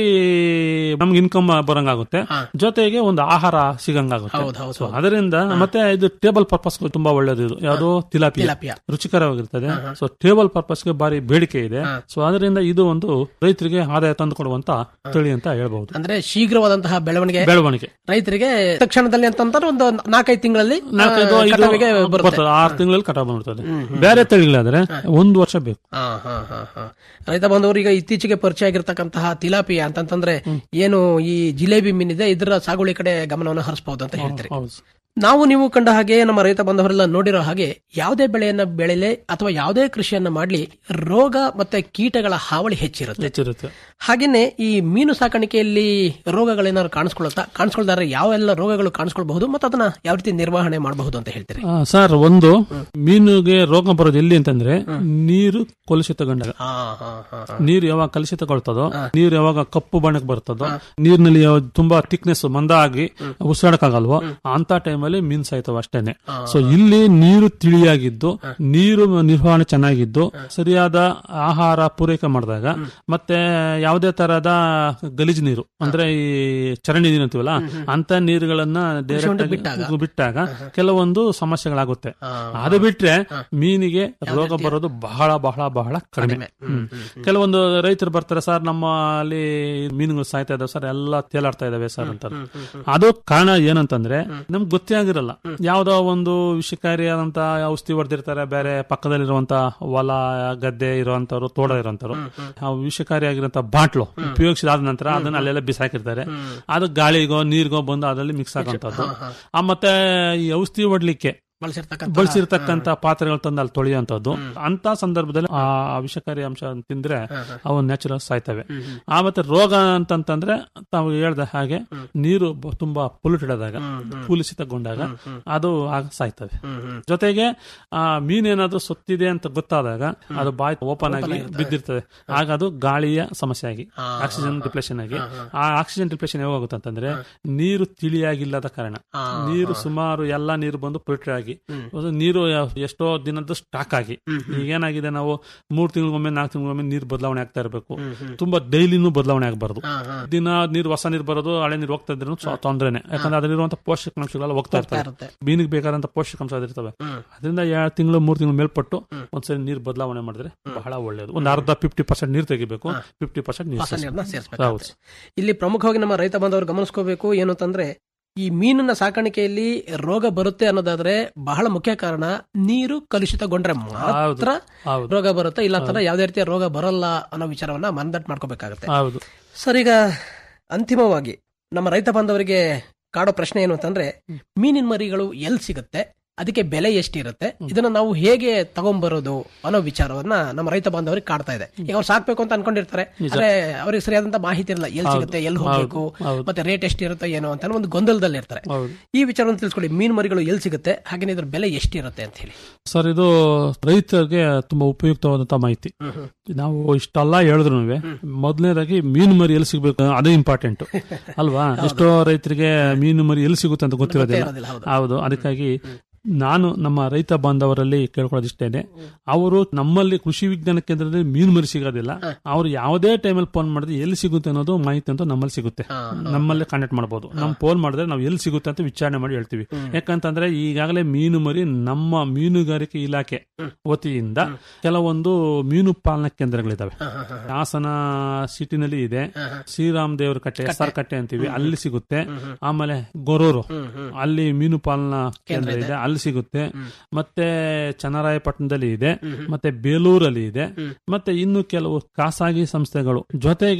ನಮ್ಗೆ ಇನ್ಕಮ್ ಬರಂಗಾಗುತ್ತೆ ಜೊತೆಗೆ ಒಂದು ಆಹಾರ ಸಿಗಂಗಾಗುತ್ತೆ ಹೌದು, ಹೌದು, ಸೊ ಅದರಿಂದ ಮತ್ತೆ ಇದು ಟೇಬಲ್ ಪರ್ಪಸ್ ತುಂಬಾ ಒಳ್ಳೇದು ಇದು ಯಾವುದು ತಿಲಾಪಿ ತಿಲಾಪಿಯ. ರುಚಿಕರವಾಗಿರ್ತದೆ ಸೊ ಟೇಬಲ್ ಪರ್ಪಸ್ಗೆ ಬಾರಿ ಬೇಡಿಕೆ ಇದೆ ಸೊ ಅದರಿಂದ ಇದು ಒಂದು ರೈತರಿಗೆ ಆದಾಯ ತಂದು ಕೊಡುವಂತ ತಳಿ ಅಂತ ಹೇಳ್ಬಹುದು ಅಂದ್ರೆ ಶೀಘ್ರವಾದಂತಹ ಬೆಳವಣಿಗೆ ಬೆಳವಣಿಗೆ ರೈತರಿಗೆ ತಕ್ಷಣದಲ್ಲಿ ಅಂತಂದ್ರೆ ಒಂದು ನಾಲ್ಕೈದು ತಿಂಗಳಲ್ಲಿ ನಾಲ್ಕೈದು ಆ, ಐದು ಕಟಾವಿಗೆ ಬರುತ್ತೆ ಬರ್ತದೆ ಆರು ತಿಂಗಳಲ್ಲಿ ಕಟಾವು ಬಂದಿರ್ತದೆ ಬೇರೆ ತಳಿಗಳಾದ್ರೆ ಒಂದು ವರ್ಷ ಬೇಕು ಹಾ, ಹಾ, ಹಾ, ಹಾ. ರೈತ ಬಂದವರು ಈಗ ಇತ್ತೀಚೆಗೆ ಪರಿಚಯ ಆಗಿರ್ತಕ್ಕಂತಹ ತಿಲಾಪಿಯ ಅಂತಂತಂದ್ರೆ ಏನು ಈ ಜಿಲೇಬಿ ಮೀನಿದೆ ಇದರ ಸಾಗುವಳಿ ಕಡೆ ಗಮನವನ್ನು ಹರಿಸಬಹುದು ಅಂತ ಹೇಳ್ತೀರಿ ಹೌದು ನಾವು ನೀವು ಕಂಡ ಹಾಗೆ ನಮ್ಮ ರೈತ ಬಂಧವರೆಲ್ಲ ನೋಡಿರೋ ಹಾಗೆ ಯಾವುದೇ ಬೆಳೆಯನ್ನ ಬೆಳೆಲೆ ಅಥವಾ ಯಾವುದೇ ಕೃಷಿಯನ್ನ ಮಾಡ್ಲಿ ರೋಗ ಮತ್ತೆ ಕೀಟಗಳ ಹಾವಳಿ ಹೆಚ್ಚಿರುತ್ತೆ ಹೆಚ್ಚಿರುತ್ತೆ ಹಾಗೇನೆ ಈ ಮೀನು ಸಾಕಾಣಿಕೆಯಲ್ಲಿ ರೋಗಗಳೇನಾದ್ರು ಕಾಣಿಸ್ಕೊಳುತ್ತಾ ಕಾಣಿಸ್ಕೊಳ್ದಾರೆ ಯಾವೆಲ್ಲ ರೋಗಗಳು ಕಾಣಿಸ್ಕೊಳ್ಬಹುದು ಮತ್ತೆ ಅದನ್ನ ಯಾವ ರೀತಿ ನಿರ್ವಹಣೆ ಮಾಡಬಹುದು ಅಂತ ಹೇಳ್ತೀರಿ ಆ, ಸರ್ ಒಂದು ಮೀನುಗೆ ರೋಗ ಬರೋದು ಎಲ್ಲಿ ಅಂತಂದ್ರೆ ನೀರು ಕಲುಷಿತಗೊಂಡಾಗ ಹಾ, ಹಾ, ಹಾ, ಹಾ. ನೀರು ಯಾವಾಗ ಕಲುಷಿತಗೊಳ್ತದೋ ನೀರು ಯಾವಾಗ ಕಪ್ಪು ಬಣ್ಣಕ್ಕೆ ಬರ್ತದೋ ನೀರಿನಲ್ಲಿ ಯಾವಾಗ ತುಂಬಾ ಥಿಕ್ನೆಸ್ ಮಂದ ಆಗಿ ಉಸಿರಾಡಕ್ಕಾಗಲ್ವೋ ಅಂತ ಟೈಮಲ್ಲಿ ಮೀನ್ ಸಾಯ್ತವ ಅಷ್ಟೇನೆ ಸೊ ಇಲ್ಲಿ ನೀರು ತಿಳಿಯಾಗಿದ್ದು ನೀರು ನಿರ್ವಹಣೆ ಚೆನ್ನಾಗಿದ್ದು ಸರಿಯಾದ ಆಹಾರ ಪೂರೈಕೆ ಮಾಡಿದಾಗ ಮತ್ತೆ ಯಾವುದೇ ತರಹದ ಗಲೀಜು ನೀರು ಅಂದ್ರೆ ಈ ಚರಂಡಿ ನೀರು ಅಂತೀವಲ್ಲ ಅಂತ ನೀರುಗಳನ್ನ ಡೈರೆಕ್ಟ್ ಆಗಿ ಬಿಟ್ಟಾಗ ಕೆಲವೊಂದು ಸಮಸ್ಯೆಗಳಾಗುತ್ತೆ ಅದು ಬಿಟ್ರೆ ಮೀನಿಗೆ ರೋಗ ಬರೋದು ಬಹಳ ಬಹಳ ಬಹಳ ಕಡಿಮೆ ಹ್ಮ್. ಕೆಲವೊಂದು ರೈತರು ಬರ್ತಾರೆ ಸರ್ ನಮ್ಮ ಅಲ್ಲಿ ಮೀನುಗಳು ಸಾಯ್ತಾ ಇದಾವೆ ಸರ್ ಎಲ್ಲ ತೇಲಾಡ್ತಾ ಇದಾವೆ ಸರ್ ಅಂತಾರೆ ಅದು ಕಾರಣ ಏನಂತಂದ್ರೆ ನಮ್ಗೆ ಗೊತ್ತೇ ಆಗಿರಲ್ಲ ಯಾವ್ದೋ ಒಂದು ವಿಷಕಾರಿಯಾದಂತ ಔಷಧಿ ಹೊಡೆದಿರ್ತಾರೆ ಬೇರೆ ಪಕ್ಕದಲ್ಲಿರುವಂತ ಹೊಲ ಗದ್ದೆ ಇರುವಂತವ್ರು ತೋಟ ಇರುವಂತವ್ರು ಆ ವಿಷಕಾರಿಯಾಗಿರುವಂತ ಬಾಟ್ಲು ಉಪಯೋಗಿಸಿದಾದ ನಂತರ ಅದನ್ನ ಅಲ್ಲೆಲ್ಲ ಬಿಸಾಕಿರ್ತಾರೆ ಅದು ಗಾಳಿಗೋ ನೀರಿಗೋ ಬಂದು ಅದರಲ್ಲಿ ಮಿಕ್ಸ್ ಆಗುವಂತದ್ದು ಆ ಮತ್ತೆ ಈ ಔಷಧಿ ಹೊಡ್ಲಿಕ್ಕೆ ಬಳಸಿರ್ತಕ್ಕಂಥ ಬಳಸಿರ್ತಕ್ಕಂತ ಪಾತ್ರೆಗಳು ತಂದು ಅಲ್ಲಿ ತೊಳೆಯುವಂತದ್ದು ಅಂತ ಸಂದರ್ಭದಲ್ಲಿ ಆ ವಿಷಕಾರಿ ಅಂಶ ತಿಂದ್ರೆ ಅವು ನ್ಯಾಚುರಲ್ ಸಾಯ್ತವೆ ಆ ಮತ್ತೆ ರೋಗ ಅಂತಂತಂದ್ರೆ ತಾವು ಹೇಳ್ದ ಹಾಗೆ ನೀರು ಬ- ತುಂಬಾ ಪೊಲ್ಯೂಟೆಡ್ ಆದಾಗ ಪೂಲಿಸಿತಗೊಂಡಾಗ ಅದು ಆಗ ಸಾಯ್ತವೆ ಜೊತೆಗೆ ಆ ಮೀನೇನಾದ್ರೂ ಸೊತ್ತಿದೆ ಅಂತ ಗೊತ್ತಾದಾಗ ಅದು ಬಾಯಿ ಓಪನ್ ಆಗಿ ಬಿದ್ದಿರ್ತದೆ ಆಗ ಅದು ಗಾಳಿಯ ಸಮಸ್ಯೆ ಆಗಿ ಆಕ್ಸಿಜನ್ ಡಿಪ್ಲೇಷನ್ ಆಗಿ ಆ ಆಕ್ಸಿಜನ್ ಡಿಪ್ಲೇಷನ್ ಯಾವಾಗುತ್ತೆ ಅಂತಂದ್ರೆ ನೀರು ತಿಳಿಯಾಗಿಲ್ಲದ ಕಾರಣ ನೀರು ಸುಮಾರು ಎಲ್ಲಾ ನೀರು ಬಂದು ಪೊಲ್ಯೂಟೆಡ್ ಆಗಿ ಅದು ನೀರು ಯ- ಎಷ್ಟೋ ದಿನದ್ದು ಸ್ಟಾಕ್ ಆಗಿ ಈಗೇನಾಗಿದೆ ನಾವು ಮೂರ್ ತಿಂಗಳಿಗೊಮ್ಮೆ ನಾಲ್ಕು ತಿಂಗಳಿಗೊಮ್ಮೆ ನೀರು ಬದಲಾವಣೆ ಆಗ್ತಾ ಇರಬೇಕು ತುಂಬಾ ಡೈಲಿನೂ ಬದಲಾವಣೆ ಆಗಬಾರ್ದು ದಿನ ನೀರು ಹೊಸ ನೀರು ಬರೋದು ಹಳೆ ನೀರು ಹೋಗ್ತಾ ಇದ್ರು ತೊಂದ್ರೆನೆ ಯಾಕಂದ್ರೆ ಅದರಲ್ಲಿರುವಂತ ಪೋಷಕಾಂಶಗಳೆಲ್ಲ ಹೋಗ್ತಾ ಇರ್ತವೆ ಮೀನಿಗೆ ಬೇಕಾದಂತ ಪೋಷಕಾಂಶ ಅದಿರ್ತವೆ ಅದರಿಂದ ಎರಡು ತಿಂಗಳು ಮೂರು ತಿಂಗಳು ಮೇಲ್ಪಟ್ಟು ಒಂದ್ಸರಿ ನೀರು ಬದಲಾವಣೆ ಮಾಡಿದ್ರೆ ಬಹಳ ಒಳ್ಳೇದು ಒಂದು ಅರ್ಧ ಫಿಫ್ಟಿ ಪರ್ಸೆಂಟ್ ನೀರು ತೆಗಿಬೇಕು ಫಿಫ್ಟಿ ಪರ್ಸೆಂಟ್ ನೀರು ಹೊಸ ನೀರನ್ನ ಸೇರಿಸ್ಬೇಕು. ಹೌದು ಸೇರಿಸಬೇಕಾಗುತ್ತೆ ಇಲ್ಲಿ ಪ್ರಮುಖವಾಗಿ ನಮ್ಮ ರೈತ ಬಾಂಧವರು ಗಮನಿಸ್ಕೋಬೇಕು ಏನು ಅಂತಂದ್ರೆ ಈ ಮೀನಿನ ಸಾಕಾಣಿಕೆಯಲ್ಲಿ ರೋಗ ಬರುತ್ತೆ ಅನ್ನೋದಾದ್ರೆ ಬಹಳ ಮುಖ್ಯ ಕಾರಣ ನೀರು ಕಲುಷಿತಗೊಂಡ್ರೆ ಮಾತ್ರ ಹೌದು. ರೋಗ ಬರುತ್ತೆ ಇಲ್ಲ ಅಂತಂದ್ರೆ ಯಾವುದೇ ರೀತಿಯ ರೋಗ ಬರಲ್ಲ ಅನ್ನೋ ವಿಚಾರವನ್ನ ಮನದಟ್ಟು ಮಾಡ್ಕೋಬೇಕಾಗುತ್ತೆ ಹೌದು ಸರ್ ಈಗ ಅಂತಿಮವಾಗಿ ನಮ್ಮ ರೈತ ಬಾಂಧವರಿಗೆ ಕಾಡೋ ಪ್ರಶ್ನೆ ಏನು ಅಂತಂದ್ರೆ ಮೀನಿನ ಮರಿಗಳು ಎಲ್ಲಿ ಸಿಗುತ್ತೆ ಅದಕ್ಕೆ ಬೆಲೆ ಎಷ್ಟಿರುತ್ತೆ ಇದನ್ನ ನಾವು ಹೇಗೆ ತಗೊಂಡ್ಬರೋದು ಅನ್ನೋ ವಿಚಾರವನ್ನ ನಮ್ಮ ರೈತ ಬಾಂಧವರಿಗೆ ಕಾಡ್ತಾ ಇದೆ ಈಗ ಅವ್ರು ಸಾಕ್ಬೇಕು ಅಂತ ಅನ್ಕೊಂಡಿರ್ತಾರೆ ಆದ್ರೆ ಅವ್ರಿಗೆ ಸರಿಯಾದಂತ ಮಾಹಿತಿ ಇರಲ್ಲ ಎಲ್ಲಿ ಸಿಗುತ್ತೆ ಎಲ್ಲಿ ಹೋಗ್ಬೇಕು ಮತ್ತೆ ರೇಟ್ ಎಷ್ಟಿರುತ್ತೆ ಏನೋ ಅಂತ ಒಂದು ಗೊಂದಲದಲ್ಲಿ ಇರ್ತಾರೆ ಹೌದು. ಈ ವಿಚಾರವನ್ನು ತಿಳ್ಕೊಳ್ಳಿ ಮೀನ್ ಮರಿಗಳು ಎಲ್ಲಿ ಸಿಗುತ್ತೆ ಹಾಗೆ ಇದ್ರ ಬೆಲೆ ಎಷ್ಟಿರುತ್ತೆ ಅಂತ ಹೇಳಿ ಸರ್ ಇದು ರೈತರಿಗೆ ತುಂಬಾ ಉಪಯುಕ್ತವಾದಂತ ಮಾಹಿತಿ ನಾವು ಇಷ್ಟೆಲ್ಲ ಹೇಳಿದ್ರು ಮೊದಲನೇದಾಗಿ ಮೀನು ಮರಿ ಎಲ್ಲಿ ಸಿಗ್ಬೇಕು ಅದೇ ಇಂಪಾರ್ಟೆಂಟ್ ಅಲ್ವಾ ಎಷ್ಟೋ ರೈತರಿಗೆ ಮೀನು ಮರಿ ಎಲ್ಲಿ ಸಿಗುತ್ತೆ ಅಂತ ಗೊತ್ತಿರೋದಿಲ್ಲ ಇರೋದಿಲ್ಲ, ಹೌದು. ಹೌದು ಅದಕ್ಕಾಗಿ ನಾನು ನಮ್ಮ ರೈತ ಬಾಂಧವರಲ್ಲಿ ಕೇಳ್ಕೊಳ್ಳೋದಿಷ್ಟೇನೆ ಅವರು ನಮ್ಮಲ್ಲಿ ಕೃಷಿ ವಿಜ್ಞಾನ ಕೇಂದ್ರದಲ್ಲಿ ಮೀನು ಮರಿ ಸಿಗೋದಿಲ್ಲ ಅವ್ರು ಯಾವುದೇ ಟೈಮಲ್ಲಿ ಫೋನ್ ಮಾಡಿದ್ರೆ ಎಲ್ಲಿ ಸಿಗುತ್ತೆ ಅನ್ನೋದು ಮಾಹಿತಿ ಅಂತ ನಮ್ಮಲ್ಲಿ ಸಿಗುತ್ತೆ ನಮ್ಮಲ್ಲಿ ಕಾಂಟ್ಯಾಕ್ಟ್ ಮಾಡಬಹುದು ನಮ್ ಫೋನ್ ಮಾಡಿದ್ರೆ ನಾವು ಎಲ್ಲಿ ಸಿಗುತ್ತೆ ಅಂತ ವಿಚಾರಣೆ ಮಾಡಿ ಹೇಳ್ತೀವಿ ಯಾಕಂತಂದ್ರೆ ಈಗಾಗಲೇ ಮೀನು ಮರಿ ನಮ್ಮ ಮೀನುಗಾರಿಕೆ ಇಲಾಖೆ ವತಿಯಿಂದ ಕೆಲವೊಂದು ಮೀನು ಪಾಲನಾ ಕೇಂದ್ರಗಳಿದಾವೆ ಹಾಸನ ಸಿಟಿನಲ್ಲಿ ಇದೆ ಶ್ರೀರಾಮ್ ದೇವ್ರ ಕಟ್ಟೆ ಎಸ್ ಆರ್ ಕಟ್ಟೆ ಅಂತೀವಿ ಅಲ್ಲಿ ಸಿಗುತ್ತೆ ಆಮೇಲೆ ಗೊರೂರು ಅಲ್ಲಿ ಮೀನು ಪಾಲನಾ ಕೇಂದ್ರ ಇದೆ ಅಲ್ಲಿ ಸಿಗುತ್ತೆ ಮತ್ತೆ ಚನ್ನರಾಯಪಟ್ಟಣದಲ್ಲಿ ಇದೆ ಮತ್ತೆ ಬೇಲೂರಲ್ಲಿ ಇದೆ ಮತ್ತೆ ಇನ್ನು ಕೆಲವು ಖಾಸಗಿ ಸಂಸ್ಥೆಗಳು ಜೊತೆಗೆ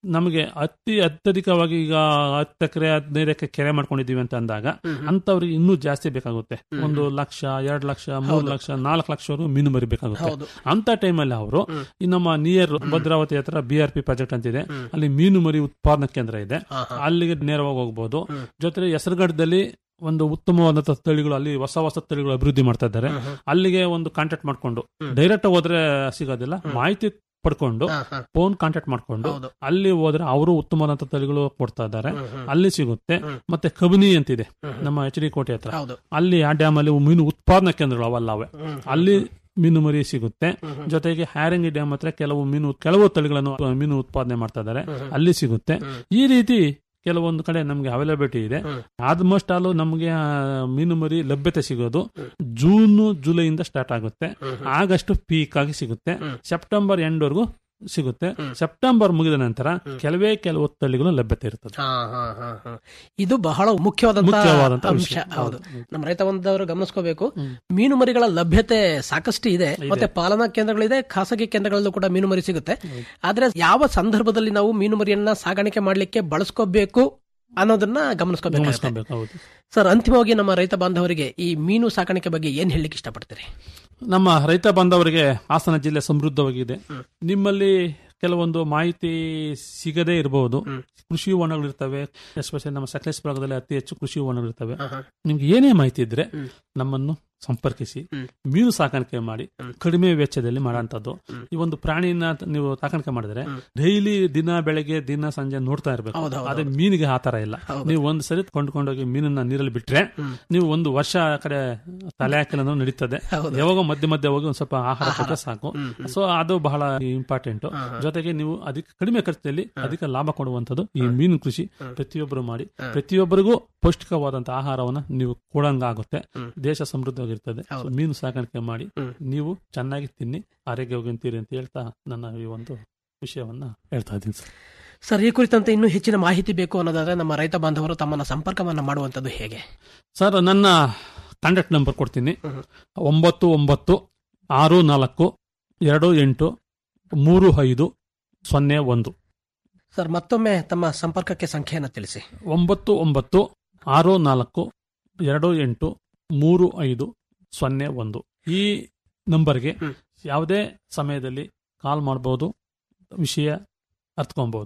ನಮಗೆ ಅತಿ ಅತ್ಯಧಿಕವಾಗಿ ಈಗ ಹತ್ತು ಎಕರೆ ಹದಿನೈದು ಎಕರೆ ಕೆರೆ ಮಾಡ್ಕೊಂಡಿದೀವಿ ಅಂತ ಅಂದಾಗ ಅಂತವ್ರಿಗೆ ಇನ್ನೂ ಜಾಸ್ತಿ ಬೇಕಾಗುತ್ತೆ ಒಂದು ಲಕ್ಷ ಎರಡು ಲಕ್ಷ ಮೂರು ಲಕ್ಷ ನಾಲ್ಕು ಲಕ್ಷವರೆಗೂ ಮೀನು ಮರಿ ಬೇಕಾಗುತ್ತೆ ಹೌದು. ಅಂತ ಟೈಮಲ್ಲಿ ಅವರು ಈ ನಮ್ಮ ನಿಯರ್ ಭದ್ರಾವತಿ ಹತ್ರ ಬಿ ಆರ್ ಪಿ ಪ್ರಾಜೆಕ್ಟ್ ಅಂತಿದೆ ಅಲ್ಲಿ ಮೀನು ಮರಿ ಉತ್ಪಾದನಾ ಕೇಂದ್ರ ಇದೆ ಅಲ್ಲಿಗೆ ನೇರವಾಗಿ ಹೋಗ್ಬೋದು ಜೊತೆಗೆ ಹೆಸರುಗಡದಲ್ಲಿ ಒಂದು ಉತ್ತಮವಾದಂತಹ ತಳಿಗಳು ಅಲ್ಲಿ ಹೊಸ ಹೊಸ ತಳಿಗಳು ಅಭಿವೃದ್ಧಿ ಮಾಡ್ತಾ ಇದ್ದಾರೆ ಅಲ್ಲಿಗೆ ಒಂದು ಕಾಂಟ್ಯಾಕ್ಟ್ ಮಾಡ್ಕೊಂಡು ಡೈರೆಕ್ಟ್ ಹೋದ್ರೆ ಸಿಗೋದಿಲ್ಲ ಮಾಹಿತಿ ಪಡ್ಕೊಂಡು ಫೋನ್ ಕಾಂಟ್ಯಾಕ್ಟ್ ಮಾಡ್ಕೊಂಡು ಅಲ್ಲಿ ಹೋದ್ರೆ ಅವರು ಉತ್ತಮವಾದಂತಹ ತಳಿಗಳು ಕೊಡ್ತಾ ಇದ್ದಾರೆ ಅಲ್ಲಿ ಸಿಗುತ್ತೆ ಮತ್ತೆ ಕಬಿನಿ ಅಂತಿದೆ ನಮ್ಮ ಎಚ್ ಡಿ ಕೋಟೆ ಹತ್ರ ಹೌದು. ಅಲ್ಲಿ ಆ ಡ್ಯಾಮ್ ಅಲ್ಲಿ ಮೀನು ಉತ್ಪಾದನಾ ಕೇಂದ್ರಗಳು ಅವೆಲ್ಲ ಅವೆ ಅಲ್ಲಿ ಮೀನು ಮರಿ ಸಿಗುತ್ತೆ ಜೊತೆಗೆ ಹ್ಯಾರಂಗಿ ಡ್ಯಾಮ್ ಹತ್ರ ಕೆಲವು ಮೀನು ಕೆಲವು ತಳಿಗಳನ್ನು ಮೀನು ಉತ್ಪಾದನೆ ಮಾಡ್ತಾ ಇದ್ದಾರೆ ಅಲ್ಲಿ ಸಿಗುತ್ತೆ ಈ ರೀತಿ ಕೆಲವೊಂದು ಕಡೆ ನಮ್ಗೆ ಅವೈಲಬಿಲಿಟಿ ಇದೆ ಆಲ್ಮೋಸ್ಟ್ ಆಲ್ ನಮ್ಗೆ ಆ, ಮೀನು ಮರಿ ಲಭ್ಯತೆ ಸಿಗೋದು ಜೂನ್ ಜುಲೈಯಿಂದ ಸ್ಟಾರ್ಟ್ ಆಗುತ್ತೆ ಆಗಸ್ಟ್ ಪೀಕ್ ಆಗಿ ಸಿಗುತ್ತೆ ಸೆಪ್ಟೆಂಬರ್ ಎಂಡ್ ವರೆಗೂ ಸಿಗುತ್ತೆ ಸೆಪ್ಟೆಂಬರ್ ಮುಗಿದ ನಂತರ ಕೆಲವೇ ಕೆಲವು ತಳಿಗಳು ಲಭ್ಯತೆ ಇರ್ತದೆ ಹಾ, ಹಾ, ಹಾ, ಹಾ. ಇದು ಬಹಳ ಮುಖ್ಯವಾದಂತಹ ಮುಖ್ಯವಾದಂತಹ ಅಂಶ ವಿಷಯ. ಹೌದು ಹೌದು. ನಮ್ಮ ರೈತ ಬಂಧವರು ಗಮನಿಸ್ಕೋಬೇಕು ಮೀನು ಮರಿಗಳ ಲಭ್ಯತೆ ಸಾಕಷ್ಟು ಇದೆ ಮತ್ತೆ ಪಾಲನಾ ಕೇಂದ್ರಗಳಿದೆ ಖಾಸಗಿ ಕೇಂದ್ರಗಳಲ್ಲೂ ಕೂಡ ಮೀನು ಮರಿ ಸಿಗುತ್ತೆ ಆದ್ರೆ ಯಾವ ಸಂದರ್ಭದಲ್ಲಿ ನಾವು ಮೀನು ಮರಿಯನ್ನ ಸಾಗಾಣಿಕೆ ಮಾಡ್ಲಿಕ್ಕೆ ಬಳಸ್ಕೋಬೇಕು ಅನ್ನೋದನ್ನ ಗಮನಿಸ್ಕೋಬೇಕು ಗಮನಿಸ್ಕೊಬೇಕು ಹೌದು ಸರ್ ಅಂತಿಮವಾಗಿ ನಮ್ಮ ರೈತ ಬಾಂಧವರಿಗೆ ಈ ಮೀನು ಸಾಕಾಣಿಕೆ ಬಗ್ಗೆ ಏನ್ ಹೇಳಲಿಕ್ಕೆ ಇಷ್ಟಪಡ್ತೀರಿ ನಮ್ಮ ರೈತ ಬಾಂಧವರಿಗೆ ಹಾಸನ ಜಿಲ್ಲೆ ಸಮೃದ್ಧವಾಗಿದೆ ನಿಮ್ಮಲ್ಲಿ ಕೆಲವೊಂದು ಮಾಹಿತಿ ಸಿಗದೇ ಇರಬಹುದು ಕೃಷಿ ಹೊಣಗಳಿರ್ತವೆ ಎಸ್ಪೆಷಲಿ ನಮ್ಮ ಸಕಲೇಶ್ ಭಾಗದಲ್ಲಿ ಅತಿ ಹೆಚ್ಚು ಕೃಷಿ ಹೊಣಗಳಿರ್ತವೆ ನಿಮ್ಗೆ ಏನೇ ಮಾಹಿತಿ ಇದ್ರೆ ನಮ್ಮನ್ನು ಸಂಪರ್ಕಿಸಿ ಮೀನು ಸಾಕಾಣಿಕೆ ಮಾಡಿ ಕಡಿಮೆ ವೆಚ್ಚದಲ್ಲಿ ಮಾಡೋಂಥದ್ದು ಈ ಒಂದು ಪ್ರಾಣಿನ ನೀವು ಸಾಕಾಣಿಕೆ ಮಾಡಿದ್ರೆ ಡೈಲಿ ದಿನ ಬೆಳಗ್ಗೆ ದಿನ ಸಂಜೆ ನೋಡ್ತಾ ಇರ್ಬೇಕು ಹೌದು, ಹೌದು, ಅದೇ ಮೀನಿಗೆ ಆ ತರ ಇಲ್ಲ ನೀವು ಒಂದ್ ಸರಿ ಕೊಂಡ್ಕೊಂಡೋಗಿ ಮೀನನ್ನ ನೀರಲ್ಲಿ ಬಿಟ್ರೆ ನೀವು ಒಂದು ವರ್ಷ ಆ ಕಡೆ ತಲೆ ಹಾಕಿಲ್ಲ ನಡೀತದೆ ಯಾವಾಗ ಮಧ್ಯೆ ಮಧ್ಯೆ ಹೋಗಿ ಒಂದ್ ಸ್ವಲ್ಪ ಆಹಾರ ಕೊಟ್ಟರೆ ಸಾಕು ಸೊ ಅದು ಬಹಳ ಇಂಪಾರ್ಟೆಂಟ್ ಜೊತೆಗೆ ನೀವು ಅಧಿಕ ಕಡಿಮೆ ಖರ್ಚಿನಲ್ಲಿ ಅಧಿಕ ಲಾಭ ಕೊಡುವಂತದ್ದು ಈ ಮೀನು ಕೃಷಿ ಪ್ರತಿಯೊಬ್ಬರು ಮಾಡಿ ಪ್ರತಿಯೊಬ್ಬರಿಗೂ ಪೌಷ್ಟಿಕವಾದಂತಹ ಆಹಾರವನ್ನ ನೀವು ಕೊಡಂಗಾಗುತ್ತೆ ದೇಶ ಸಮೃದ್ಧವಾಗಿರ್ತದೆ So, ಮೀನು ಸಾಕಾಣಿಕೆ ಮಾಡಿ ನೀವು ಚೆನ್ನಾಗಿ ತಿನ್ನಿ ಆರೋಗ್ಯವಾಗಿರ್ತೀರಿ ಅಂತ ಹೇಳ್ತಾ ನನ್ನ ಈ ಒಂದು ವಿಷಯವನ್ನ ಹೇಳ್ತಾ ಇದ್ದೀನಿ ಸರ್ ಸರ್ ಈ ಕುರಿತಂತೆ ಇನ್ನೂ ಹೆಚ್ಚಿನ ಮಾಹಿತಿ ಬೇಕು ಅನ್ನೋದಾದ್ರೆ ನಮ್ಮ ರೈತ ಬಾಂಧವರು ತಮ್ಮನ್ನ ಸಂಪರ್ಕವನ್ನ ಮಾಡುವಂತದ್ದು ಹೇಗೆ ಸರ್ ನನ್ನ ಕಾಂಟ್ಯಾಕ್ಟ್ ನಂಬರ್ ಕೊಡ್ತೀನಿ ಒಂಬತ್ತು ಒಂಬತ್ತು ಆರು ನಾಲ್ಕು ಎರಡು ಎಂಟು ಮೂರು ಐದು ಸೊನ್ನೆ ಒಂದು ಸರ್ ಮತ್ತೊಮ್ಮೆ ತಮ್ಮ ಸಂಪರ್ಕಕ್ಕೆ ಸಂಖ್ಯೆಯನ್ನು ತಿಳಿಸಿ ಒಂಬತ್ತು ಒಂಬತ್ತು ಆರು ನಾಲ್ಕು ಎರಡು ಎಂಟು ಮೂರು ಐದು ಸೊನ್ನೆ ಒಂದು ಈ ನಂಬರ್ಗೆ ಯಾವುದೇ ಸಮಯದಲ್ಲಿ ಕಾಲ್ ಮಾಡಬಹುದು ವಿಷಯ ಅರ್ಥಕೊಬಹುದು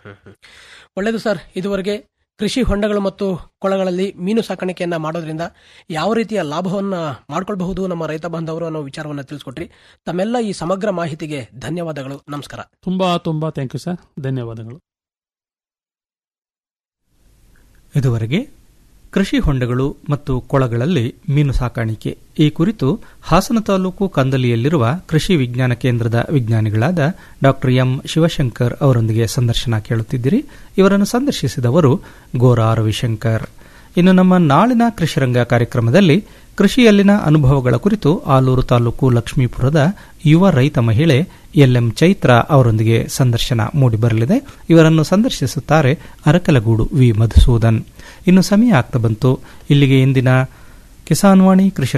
ಒಳ್ಳೆಯದು ಸರ್ ಇದುವರೆಗೆ ಕೃಷಿ ಹೊಂಡಗಳು ಮತ್ತು ಕೊಳಗಳಲ್ಲಿ ಮೀನು ಸಾಕಾಣಿಕೆಯನ್ನ ಮಾಡೋದ್ರಿಂದ ಯಾವ ರೀತಿಯ ಲಾಭವನ್ನ ಮಾಡ್ಕೊಳ್ಬಹುದು ನಮ್ಮ ರೈತ ಬಾಂಧವರು ಅನ್ನೋ ವಿಚಾರವನ್ನ ತಿಳಿಸ್ಕೊಟ್ರಿ ತಮ್ಮೆಲ್ಲ ಈ ಸಮಗ್ರ ಮಾಹಿತಿಗೆ ಧನ್ಯವಾದಗಳು ನಮಸ್ಕಾರ ತುಂಬಾ ತುಂಬಾ ಥ್ಯಾಂಕ್ ಯು ಸರ್ ಧನ್ಯವಾದಗಳು ಇದುವರೆಗೆ ಕೃಷಿ ಹೊಂಡಗಳು ಮತ್ತು ಕೊಳಗಳಲ್ಲಿ ಮೀನು ಸಾಕಾಣಿಕೆ ಈ ಕುರಿತು ಹಾಸನ ತಾಲೂಕು ಕಂದಲಿಯಲ್ಲಿರುವ ಕೃಷಿ ವಿಜ್ಞಾನ ಕೇಂದ್ರದ ವಿಜ್ಞಾನಿಗಳಾದ ಡಾ ಎಂ ಶಿವಶಂಕರ್ ಅವರೊಂದಿಗೆ ಸಂದರ್ಶನ ಕೇಳುತ್ತಿದ್ದಿರಿ ಇವರನ್ನು ಸಂದರ್ಶಿಸಿದವರು ಗೋರಾ ರವಿಶಂಕರ್ ಇನ್ನು ನಮ್ಮ ನಾಳಿನ ಕೃಷಿರಂಗ ಕಾರ್ಯಕ್ರಮದಲ್ಲಿ ಕೃಷಿಯಲ್ಲಿನ ಅನುಭವಗಳ ಕುರಿತು ಆಲೂರು ತಾಲೂಕು ಲಕ್ಷ್ಮೀಪುರದ ಯುವ ರೈತ ಮಹಿಳೆ ಎಲ್ಎಂ ಚೈತ್ರ ಅವರೊಂದಿಗೆ ಸಂದರ್ಶನ ಮೂಡಿಬರಲಿದೆ ಇವರನ್ನು ಸಂದರ್ಶಿಸುತ್ತಾರೆ ಅರಕಲಗೂಡು ವಿ ಮಧುಸೂದನ್ ಇನ್ನು ಸಮಯ ಆಗ್ತಾ ಬಂತು ಇಲ್ಲಿಗೆ ಇಂದಿನ ಕಿಸಾನ್ವಾಣಿ ಕೃಷಿ